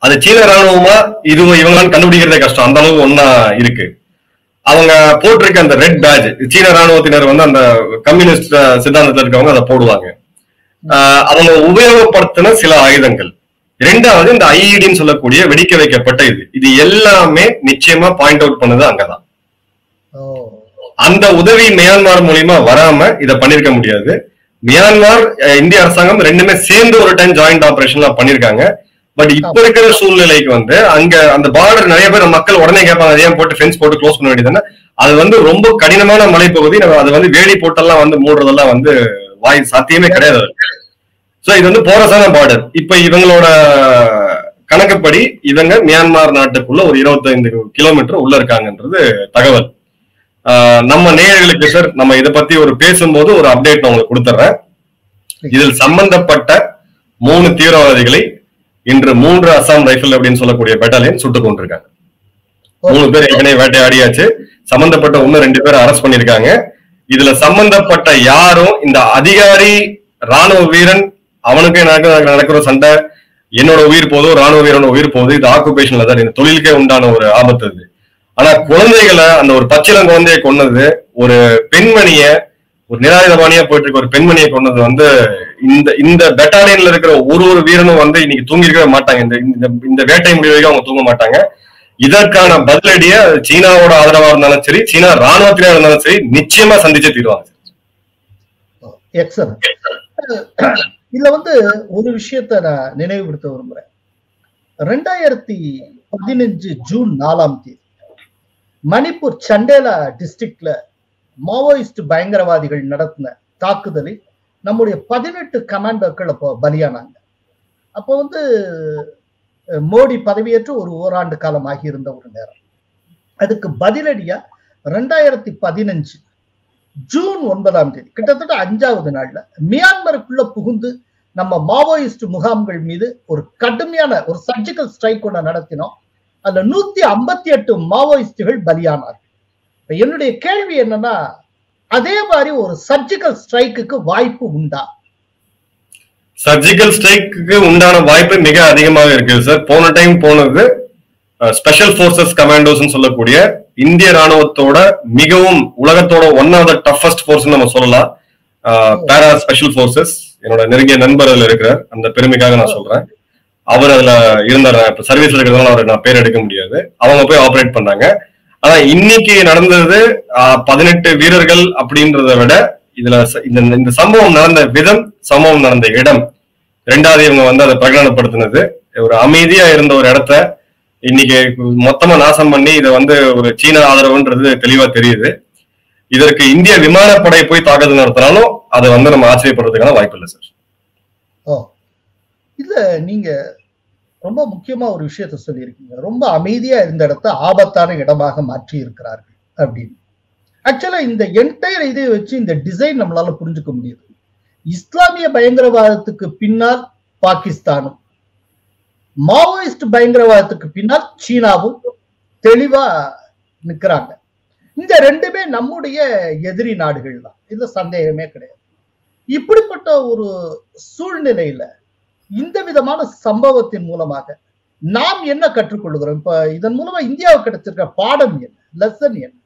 அது சீன ராணுவமா இது இவங்களாம் கண்டுபிடிக்கிறதே கஷ்டம் அந்த அளவு ஒன்னா இருக்கு அவங்க போட்டிருக்க அந்த ரெட் பேட்ச் சீன ராணுவத்தினர் வந்து அந்த கம்யூனிஸ்ட் அஹ், சித்தாந்தத்துல இருக்கவங்க அதை போடுவாங்க ஆஹ் அவங்க உபயோகப்படுத்தின சில ஆயுதங்கள் இரண்டாவது இந்த ஐஇடின்னு சொல்லக்கூடிய வெடிக்க வைக்கப்பட்ட இது இது எல்லாமே நிச்சயமா பாயிண்ட் அவுட் பண்ணது அங்கதான் ஓ அந்த உதவி மியான்மர் மூலியமா வராம இத பண்ணிருக்க முடியாது மியான்மர் அஹ், இந்திய அரசாங்கம் ரெண்டுமே சேர்ந்து ஒரு டைம் ஜாயிண்ட் ஆபரேஷன்லாம் பண்ணிருக்காங்க பட் இப்ப இருக்கிற சூழ்நிலைக்கு வந்து அங்க அந்த பார்டர் நிறைய பேர் மக்கள் உடனே கேட்பாங்க அதை ஏன் போட்டு ஃபென்ஸ் போட்டு க்ளோஸ் பண்ண வேண்டியதுன்னு அது வந்து ரொம்ப கடினமான மலைப்பகுதி நம்ம அது வந்து வேலி போட்டெல்லாம் வந்து மூடுறதெல்லாம் வந்து வாய் சாத்தியமே கிடையாது சோ இது வந்து போரஸான பார்டர் இப்ப இவங்களோட கணக்குப்படி இவங்க மியான்மர் நாட்டுக்குள்ள ஒரு 25 கிலோமீட்டர் உள்ள இருக்காங்கன்றது தகவல் ஆஹ் நம்ம நேயர்களுக்கு சார் நம்ம இதை பத்தி ஒரு பேசும்போது ஒரு அப்டேட் நான் உங்களுக்கு கொடுத்துட்றேன் இதில் சம்பந்தப்பட்ட மூணு தீவிரவாதிகளை இன்று மூன்று அசாம் ரைபிள் அப்படின்னு சொல்லக்கூடிய பெட்டாலியன் சுட்டுக் கொண்டிருக்காங்க மூணு பேர் ஏற்கனவே வேட்டையாடியாச்சு சம்பந்தப்பட்ட இன்னும் ரெண்டு பேர் அரெஸ்ட் பண்ணிருக்காங்க இதுல சம்பந்தப்பட்ட யாரும் இந்த அதிகாரி ராணுவ வீரன் அவனுக்கு எனக்கு நடக்கிற சண்டை என்னோட உயிர் போதும் ராணுவ வீரனோட உயிர் போகுது இது ஆக்குபேஷன்ல தான் இந்த தொழிலுக்கே உண்டான ஒரு ஆபத்து இது ஆனா குழந்தைகளை அந்த ஒரு பச்சிளம் குழந்தையை கொன்னது ஒரு பெண்மணிய ஒரு நிராயுதபாணியா போயிட்டு இருக்க ஒரு பெண்மணியை கொன்னது வந்து இந்த இந்த பெட்டாலியன்ல இருக்கிற ஒரு ஒரு வீரனும் வந்து இன்னைக்கு தூங்கி இருக்கவே மாட்டாங்க இந்த இந்த- இந்த வேட்டை முடிவு வரைக்கும் அவங்க தூங்க மாட்டாங்க இதற்கான பதிலடிய சீனாவோட ஆதரவா இருந்தாலும் சரி சீனா ராணுவத்தினா இருந்தாலும் சரி நிச்சயமா சந்திச்சே தீருவாங்க எக்ஸலன்ட் இதுல வந்து ஒரு விஷயத்த நான் நினைவுபடுத்த விரும்புறேன் ரெண்டாயிரத்தி பதினஞ்சு ஜூன் நாலாம் தேதி மணிப்பூர் சண்டேலா டிஸ்ட்ரிக்ட்ல மாவோயிஸ்ட் பயங்கரவாதிகள் நடத்தின தாக்குதலில் நம்முடைய பதினெட்டு கமாண்டோக்கள் அப்போ பலியானாங்க அப்போ வந்து அஹ், மோடி பதவியேற்று ஒரு ஓராண்டு காலம் ஆகியிருந்த ஒரு நேரம் அதுக்கு பதிலடியா ரெண்டாயிரத்தி பதினஞ்சு ஜூன் ஒன்பதாம் தேதி கிட்டத்தட்ட அஞ்சாவது நாள்ல மியான்மருக்குள்ள புகுந்து நம்ம மாவோயிஸ்ட் முகாம்கள் மீது ஒரு கடுமையான ஒரு சர்ஜிக்கல் ஸ்ட்ரைக் ஒன்று நடத்தினோம் அதுல நூத்தி ஐம்பத்தி எட்டு மாவோயிஸ்டுகள் பலியானார்கள் இப்ப என்னுடைய கேள்வி என்னன்னா அதே மாதிரி ஒரு சர்ஜிக்கல் ஸ்ட்ரைக்குக்கு வாய்ப்பு உண்டா சர்ஜிக்கல் ஸ்ட்ரைக்கு உண்டான வாய்ப்பு மிக அதிகமாக இருக்கு சார் போன டைம் போனது ஸ்பெஷல் ஃபோர்சஸ் கமாண்டோஸ் சொல்லக்கூடிய இந்திய ராணுவத்தோட மிகவும் உலகத்தோட one of the toughest force நம்ம சொல்லலாம் பேரா ஸ்பெஷல் ஃபோர்சஸ் என்னோட நெருங்கிய நண்பர் அதுல இருக்கிறார் அந்த பெருமைக்காக நான் சொல்றேன் அவர் அதுல இருந்தார் இப்ப சர்வீஸ்ல இருக்கிறதால அவரை நான் பேர் எடுக்க முடியாது அவங்க போய் ஆபரேட் பண்ணாங்க ஆனா இன்னைக்கு நடந்தது பதினெட்டு வீரர்கள் அப்படின்றத விட இதுல ச- இந்த இந்த சம்பவம் நடந்த விதம் சம்பவம் நடந்த இடம் ரெண்டாவது இவங்க வந்து அதை பிரகடனப்படுத்தினது ஒரு அமைதியா இருந்த ஒரு இடத்த இன்னைக்கு மொத்தமா நாசம் பண்ணி இதை வந்து ஒரு சீன ஆதரவுன்றது தெளிவா தெரியுது இதற்கு இந்திய விமானப்படை போய் தாக்குதல் நடத்தினாலும் அதை வந்து நம்ம ஆச்சரியப்படுறதுக்கான வாய்ப்பு இல்லை சார் ஓ இதுல நீங்க ரொம்ப முக்கியமா ஒரு விஷயத்த சொல்லியிருக்கீங்க ரொம்ப அமைதியா இருந்த இடத்த ஆபத்தான இடமாக மாற்றி இருக்கிறார்கள் அப்படின்னு ஆக்சுவலா இந்த என்டையர் இதை வச்சு இந்த டிசைன் நம்மளால புரிஞ்சுக்க முடியுது இஸ்லாமிய பயங்கரவாதத்துக்கு பின்னால் பாகிஸ்தானும் மாவோயிஸ்ட் பயங்கரவாதத்துக்கு பின்னால் சீனாவும் தெளிவா நிக்கிறாங்க இந்த ரெண்டுமே நம்முடைய எதிரி நாடுகள் தான் இதுல சந்தேகமே கிடையாது இப்படிப்பட்ட ஒரு சூழ்நிலையில இந்த விதமான சம்பவத்தின் மூலமாக நாம் என்ன கற்றுக்கொள்கிறோம் இப்ப இதன் மூலமா இந்தியாவுக்கு கிடைச்சிருக்க பாடம் என்ன லெசன் என்ன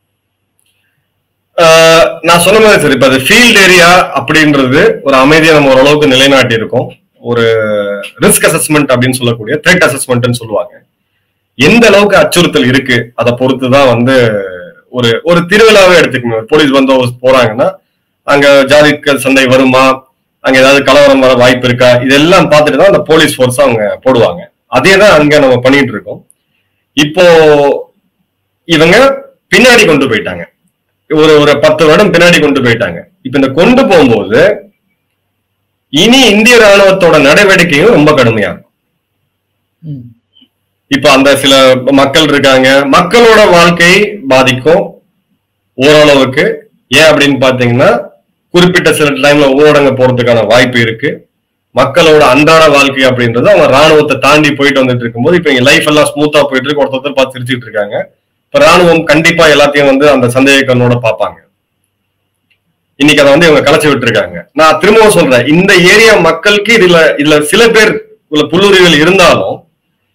ஆஹ் நான் சொன்ன மாதிரி சார் இப்ப அது ஃபீல்ட் ஏரியா அப்படின்றது ஒரு அமைதியை நம்ம ஓரளவுக்கு நிலைநாட்டி இருக்கோம் ஒரு ரிஸ்க் அசஸ்மெண்ட் அப்படின்னு சொல்லக்கூடிய த்ரெட் அசஸ்மெண்ட்னு சொல்லுவாங்க எந்த அளவுக்கு அச்சுறுத்தல் இருக்கு அதை பொறுத்து தான் வந்து ஒரு ஒரு திருவிழாவே எடுத்துக்கணும் போலீஸ் பந்தோபஸ்து போறாங்கன்னா அங்க ஜாதி க- சண்டை வருமா அங்க ஏதாவது கலவரம் வர வாய்ப்பு இருக்கா இதெல்லாம் பார்த்துட்டு தான் அந்த போலீஸ் ஃபோர்ஸ் அவங்க போடுவாங்க அதே தான் அங்க நம்ம பண்ணிட்டு இருக்கோம் இப்போ இவங்க பின்னாடி கொண்டு போயிட்டாங்க ஒரு ஒரு பத்து வருடம் பின்னாடி கொண்டு போயிட்டாங்க இப்ப இந்த கொண்டு போகும்போது இனி இந்திய ராணுவத்தோட நடவடிக்கையும் ரொம்ப கடுமையா இருக்கும் ம், இப்ப அந்த சில மக்கள் இருக்காங்க மக்களோட வாழ்க்கை பாதிக்கும் ஓரளவுக்கு ஏன் அப்படின்னு பாத்தீங்கன்னா குறிப்பிட்ட சில டைம்ல ஊரடங்கு போறதுக்கான வாய்ப்பு இருக்கு மக்களோட அன்றாட வாழ்க்கை அப்படின்றது அவங்க ராணுவத்தை தாண்டி போயிட்டு வந்துட்டு இருக்கும்போது இப்ப இங்க லைஃப் எல்லாம் ஸ்மூத்தா போயிட்டு இருக்கு ஒருத்தர் பார்த்து சிரிச்சிட்டு இருக்காங்க இப்ப ராணுவம் கண்டிப்பா எல்லாத்தையும் வந்து அந்த சந்தேக கண்ணோட பார்ப்பாங்க இன்னைக்கு அதை வந்து இவங்க கலைச்சு விட்டுருக்காங்க நான் திரும்பவும் சொல்றேன் இந்த ஏரியா மக்களுக்கு இதுல இதுல சில பேர் உள்ள புல்லுரிகள் இருந்தாலும்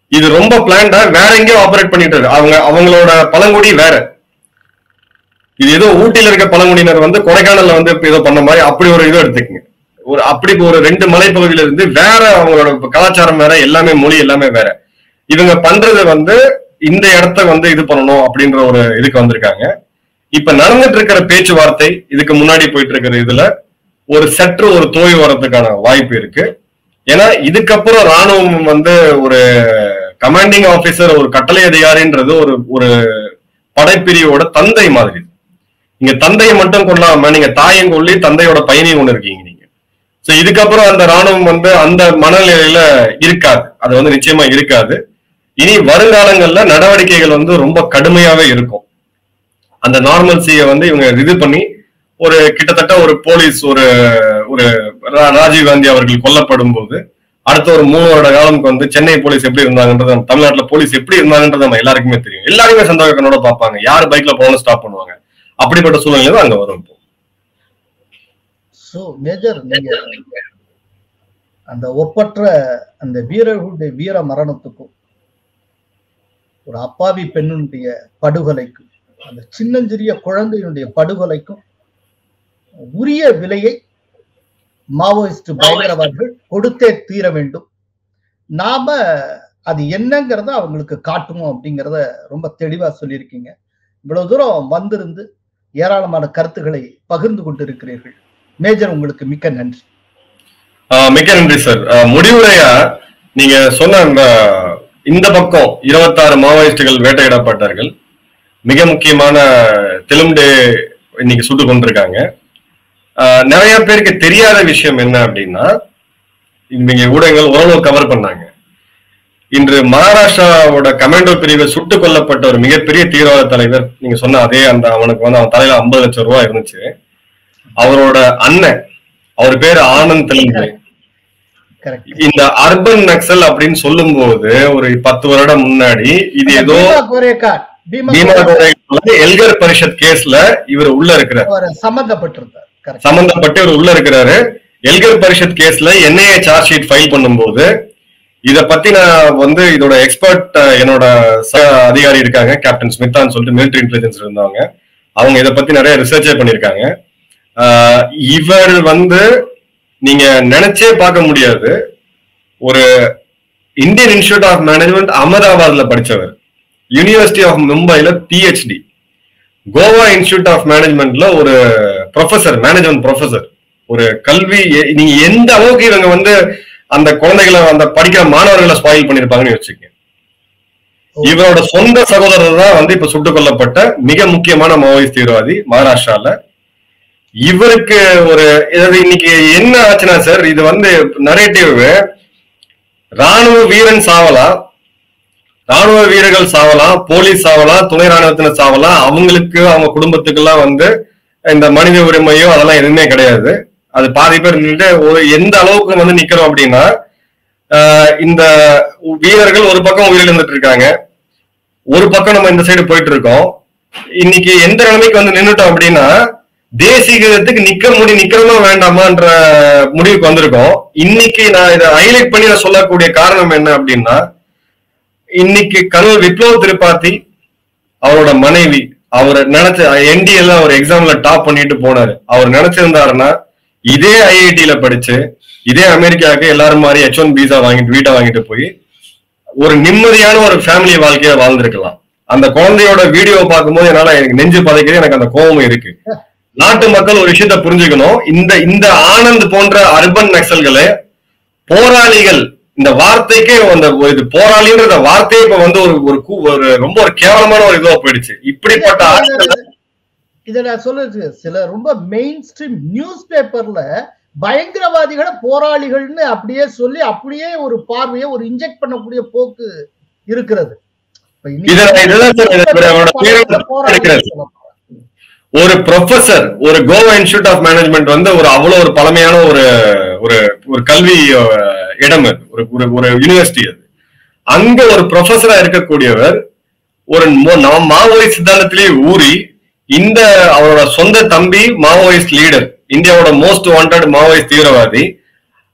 இது ரொம்ப பிளான்டா வேற எங்கேயோ ஆபரேட் பண்ணிட்டு இருக்கு அவங்க அவங்களோட பழங்குடி வேற இது ஏதோ ஊட்டியில இருக்க பழங்குடியினர் வந்து கொடைக்கானல்ல வந்து இப்ப ஏதோ பண்ண மாதிரி அப்படி ஒரு இது எடுத்துக்கங்க ஒரு அப்படி ஒரு ரெண்டு மலைப்பகுதியில இருந்து வேற அவங்களோட கலாச்சாரம் வேற எல்லாமே மொழி எல்லாமே வேற இவங்க பண்றது வந்து இந்த இடத்த வந்து இது பண்ணணும் அப்படின்ற ஒரு இதுக்கு வந்திருக்காங்க இப்ப நடந்துட்டு இருக்கிற பேச்சுவார்த்தை இதுக்கு முன்னாடி போயிட்டு இருக்கிற இதுல ஒரு சற்று ஒரு தோய் வரதுக்கான வாய்ப்பு இருக்கு ஏன்னா இதுக்கப்புறம் ராணுவம் வந்து ஒரு கமாண்டிங் ஆபீசர் ஒரு கட்டளை அதிகாரின்றது ஒரு ஒரு படைப்பிரிவோட தந்தை மாதிரி நீங்க தந்தையை மட்டும் கொள்ளாம நீங்க தாயும் கொள்ளி தந்தையோட பயணியும் ஒண்ணு இருக்கீங்க நீங்க சோ இதுக்கப்புறம் அந்த ராணுவம் வந்து அந்த மனநிலையில இருக்காது அது வந்து நிச்சயமா இருக்காது இனி வருங்காலங்கள்ல நடவடிக்கைகள் வந்து ரொம்ப கடுமையாவே இருக்கும் அந்த நார்மல்சியை வந்து இவங்க இது பண்ணி ஒரு கிட்டத்தட்ட ஒரு போலீஸ் ஒரு ஒரு ரா- ராஜீவ் காந்தி அவர்கள் கொல்லப்படும் போது அடுத்த ஒரு மூணு வருட காலமுக்கு வந்து சென்னை போலீஸ் எப்படி இருந்தாங்கன்றது நம்ம தமிழ்நாட்டுல போலீஸ் எப்படி இருந்தாங்கன்றது நம்ம எல்லாருக்குமே தெரியும் எல்லாருமே சந்தோக கண்ணோட பார்ப்பாங்க யார் பைக்ல போகணும் ஸ்டாப் பண்ணுவாங்க அப்படிப்பட்ட சூழ்நிலை தான் அங்க வரும் இப்போ சோ மேஜர் நீங்க அந்த ஒப்பற்ற அந்த வீரர்களுடைய வீர மரணத்துக்கும் ஒரு அப்பாவி பெண்ணுடைய படுகொலைக்கும் அந்த சின்னஞ்சிறிய குழந்தையினுடைய படுகொலைக்கும் உரிய விலையை மாவோயிஸ்ட் பயங்கரவாதிகள் கொடுத்தே தீர வேண்டும் நாம அது என்னங்கிறத அவங்களுக்கு காட்டுவோம் அப்படிங்கிறத ரொம்ப தெளிவா சொல்லியிருக்கீங்க இவ்வளவு தூரம் வந்திருந்து ஏராளமான கருத்துக்களை பகிர்ந்து கொண்டிருக்கிறீர்கள் மேஜர் உங்களுக்கு மிக்க நன்றி ஆஹ் மிக்க நன்றி சார் ஆஹ் முடிவுரையா நீங்க சொன்ன அந்த இந்த பக்கம் இருபத்தாறு மாவோயிஸ்டுகள் வேட்டையிடப்பட்டார்கள் மிக முக்கியமான தெலுங்கு இன்னைக்கு சுட்டு கொண்டிருக்காங்க ஆஹ் நிறைய பேருக்கு தெரியாத விஷயம் என்ன அப்படின்னா இவங்க ஊடகங்கள் ஓரளவு கவர் பண்ணாங்க இன்று மகாராஷ்டிராவோட கமாண்டோ பிரிவை சுட்டுக் கொல்லப்பட்ட ஒரு மிகப்பெரிய தீவிரவாத தலைவர் நீங்க சொன்ன அதே அந்த அவனுக்கு வந்து அவன் தலையில ஐம்பது லட்சம் ரூபாய் இருந்துச்சு அவரோட அண்ணன் அவர் பேரு ஆனந்த் தெலுங்கு கரெக்ட் இந்த அர்பன் நக்சல் அப்படின்னு சொல்லும்போது ஒரு பத்து வருடம் முன்னாடி இது ஏதோ பீமா கோரேகார் பீமா பீமா கோரேகார் கோரே எல்கர் பரிஷத் கேஸ்ல இவர் உள்ள இருக்கிறார் அவர் சம்பந்தப்பட்டிருந்தார் கரெக்ட் சம்பந்தப்பட்டு இவர் உள்ள இருக்கிறாரு எல்கர் பரிஷத் கேஸ்ல என்ஐஏ சார்ஜ் ஷீட் ஃபைல் பண்ணும்போது இத பத்தி நான் வந்து இதோட எக்ஸ்பர்ட் என்னோட ச அதிகாரி இருக்காங்க கேப்டன் ஸ்மித்தான்னு சொல்லிட்டு மிலிட்டரி இன்டெலிஜென்ஸ் இருந்தவங்க அவங்க இத பத்தி நிறைய ரிசர்ச்சே பண்ணிருக்காங்க ஆஹ் இவர் வந்து நீங்க நினைச்சே பார்க்க முடியாது ஒரு இந்தியன் இன்ஸ்டியூட் ஆஃப் மேனேஜ்மெண்ட் அகமதாபாத்ல படிச்சவர் யூனிவர்சிட்டி ஆஃப் மும்பைல பிஹெச்டி கோவா இன்ஸ்டியூட் ஆஃப் மேனேஜ்மெண்ட்ல ஒரு ப்ரொஃபசர் மேனேஜ்மெண்ட் ப்ரொஃபசர் ஒரு கல்வி எ- நீங்க எந்த அளவுக்கு இவங்க வந்து அந்த குழந்தைகளை அந்த படிக்கிற மாணவர்களை ஸ்பாயில் பண்ணிருப்பாங்கன்னு யோசிச்சுங்க இவரோட சொந்த சகோதரர் தான் வந்து இப்ப சுட்டுக் கொல்லப்பட்ட மிக முக்கியமான மாவோயிஸ்ட் தீவிரவாதி மகாராஷ்டிரால இவருக்கு ஒரு இது இன்னைக்கு என்ன ஆச்சுன்னா சார் இது வந்து நரேட்டிவ் ராணுவ வீரன் சாவலாம் ராணுவ வீரர்கள் சாவலாம் போலீஸ் சாவலாம் துணை ராணுவத்தினர் சாவலாம் அவங்களுக்கு அவங்க குடும்பத்துக்கு எல்லாம் வந்து இந்த மனித உரிமையோ அதெல்லாம் எதுவுமே கிடையாது அது பாதி பேர் நின்னுட்டு ஒரு எந்த அளவுக்கு வந்து நிக்கிறோம் அப்படின்னா ஆஹ் இந்த வீரர்கள் ஒரு பக்கம் உயிரிழந்துட்டு இருக்காங்க ஒரு பக்கம் நம்ம இந்த சைடு போயிட்டு இருக்கோம் இன்னைக்கு எந்த நிலைமைக்கு வந்து நின்னுட்டோம் அப்படின்னா தேசியத்துக்கு நிக்க முடி நிக்கிறோமா வேண்டாமான்ற முடிவுக்கு வந்திருக்கோம் இன்னைக்கு நான் இதை ஹைலைட் பண்ணி நான் சொல்லக்கூடிய காரணம் என்ன அப்படின்னா இன்னைக்கு கர்னல் விப்ளவ் திரிபாதி அவரோட மனைவி அவர் நினைச்ச என்டிஎல்ல அவர் எக்ஸாம்ல டாப் பண்ணிட்டு போனாரு அவர் நினைச்சிருந்தாருன்னா இதே ஐஐடியில படிச்சு இதே அமெரிக்காவுக்கு எல்லாரும் மாதிரி எச் ஒன் பீசா வாங்கிட்டு வீட்டை வாங்கிட்டு போய் ஒரு நிம்மதியான ஒரு ஃபேமிலி வாழ்க்கைய வாழ்ந்திருக்கலாம் அந்த குழந்தையோட வீடியோ பார்க்கும்போது என்னால எனக்கு நெஞ்சு பதைக்குது எனக்கு அந்த கோபம் இருக்கு நாட்டு மக்கள் ஒரு விஷயத்த புரிஞ்சுக்கணும் இந்த இந்த ஆனந்த் போன்ற அர்பன் நக்சல்களை போராளிகள் இந்த வார்த்தைக்கே அந்த இது போராளின்ற வார்த்தையே இப்ப வந்து ஒரு ஒரு கூ- ஒரு ரொம்ப ஒரு கேவலமான ஒரு இதுவா போயிடுச்சு இப்படிப்பட்ட ஆட்களை இத நான் சொல்றது சில ரொம்ப மெயின் ஸ்ட்ரீம் நியூஸ் பேப்பர்ல பயங்கரவாதிகளை போராளிகள்னு அப்படியே சொல்லி அப்படியே ஒரு பார்வையை ஒரு இன்ஜெக்ட் பண்ணக்கூடிய போக்கு இருக்கிறது இப்ப இன்னைக்கு இதுல இதுதான் சார் இதுல அவரோட பேரை போராளிகள் எடுக்கிறது. சொல்லலாம். ஒரு ப்ரொஃபசர் ஒரு கோவா இன்ஸ்டியூட் ஆஃப் மேனேஜ்மெண்ட் வந்து ஒரு அவ்வளவு ஒரு பழமையான ஒரு ஒரு ஒரு கல்வி அஹ், இடம் அது ஒரு ஒரு- ஒரு யூனிவர்சிட்டி அது அங்க ஒரு ப்ரொஃபஸரா இருக்கக்கூடியவர் ஒரு மோ- நம்ம மாவோயிஸ்ட் சித்தாந்தத்திலேயே ஊறி இந்த அவரோட சொந்த தம்பி மாவோயிஸ்ட் லீடர் இந்தியாவோட மோஸ்ட் வாண்டட் மாவோயிஸ்ட் தீவிரவாதி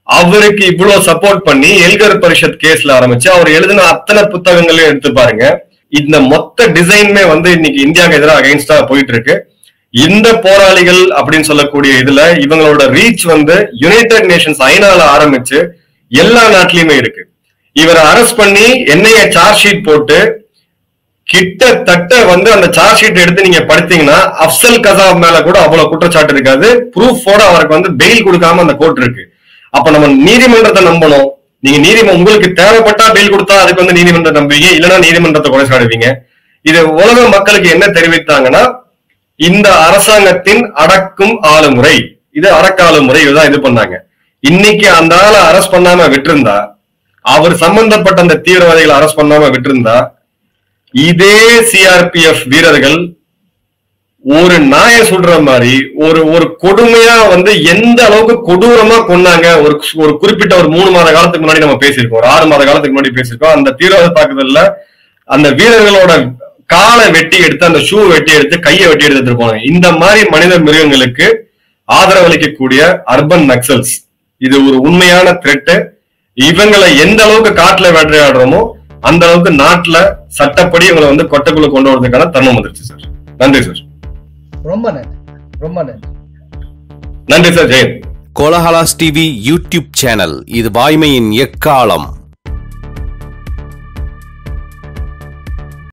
அவருக்கு இவ்வளவு சப்போர்ட் பண்ணி எல்கர் பரிஷத் கேஸ்ல ஆரம்பிச்சு அவர் எழுதின அத்தனை புத்தகங்களையும் எடுத்து பாருங்க இந்த மொத்த டிசைனுமே வந்து இன்னைக்கு இந்தியாவுக்கு எதிராக அகைன்ஸ்டா போயிட்டு இருக்கு இந்த போராளிகள் அப்படின்னு சொல்லக்கூடிய இதுல இவங்களோட ரீச் வந்து யுனைடெட் நேஷன்ஸ் ஐநால ஆரம்பிச்சு எல்லா நாட்டிலயுமே இருக்கு இவரை அரெஸ்ட் பண்ணி என்னைய சார்ஜ் ஷீட் போட்டு கிட்டத்தட்ட வந்து அந்த சார்ஜ் ஷீட் எடுத்து நீங்க படித்தீங்கன்னா அப்சல் கசாப் மேல கூட அவ்வளவு குற்றச்சாட்டு இருக்காது ப்ரூஃபோட அவருக்கு வந்து பெயில் கொடுக்காம அந்த கோர்ட் இருக்கு அப்ப நம்ம நீதிமன்றத்தை நம்பணும் நீங்க நீதிமன்றம் உங்களுக்கு தேவைப்பட்டா பெயில் கொடுத்தா அதுக்கு வந்து நீதிமன்றம் நம்புவீங்க இல்லைன்னா நீதிமன்றத்தை கொலை சாடுவீங்க இது உலக மக்களுக்கு என்ன தெரிவித்தாங்கன்னா இந்த அரசாங்கத்தின் அடக்கும் ஆளுமுறை இது அடக்காளு முறை இதுதான் இது பண்ணாங்க இன்னைக்கு அந்த ஆளை அரெஸ்ட் பண்ணாம விட்டிருந்தா அவர் சம்பந்தப்பட்ட அந்த தீவிரவாதிகளை அரெஸ்ட் பண்ணாம விட்டிருந்தா இதே சிஆர்பிஎஃப் வீரர்கள் ஒரு நாயை சுடுற மாதிரி ஒரு ஒரு கொடுமையா வந்து எந்த அளவுக்கு கொடூரமா கொன்னாங்க ஒரு ஒரு குறிப்பிட்ட ஒரு மூணு மாத காலத்துக்கு முன்னாடி நம்ம பேசியிருக்கோம் ஒரு ஆறு மாத காலத்துக்கு முன்னாடி பேசியிருக்கோம் அந்த தீவிரவாத தாக்குதல்ல அந்த வீரர்களோட காலை வெட்டி எடுத்து அந்த ஷூ வெட்டி எடுத்து கையை வெட்டி எடுத்துட்டு போனாங்க இந்த மாதிரி மனித மிருகங்களுக்கு ஆதரவளிக்கக்கூடிய அர்பன் நக்சல்ஸ் இது ஒரு உண்மையான த்ரெட்டு இவங்களை எந்த அளவுக்கு காட்டுல வேட்டையாடுறோமோ அந்த அளவுக்கு நாட்டுல சட்டப்படி இவங்களை வந்து கொட்டைக்குள்ள கொண்டு வரதுக்கான தருணம் வந்துருச்சு சார் நன்றி சார் ரொம்ப நன்றி ரொம்ப நன்றி நன்றி sir Jayanth Kolahalas TV YouTube channel இது வாய்மையின் எக்காலம்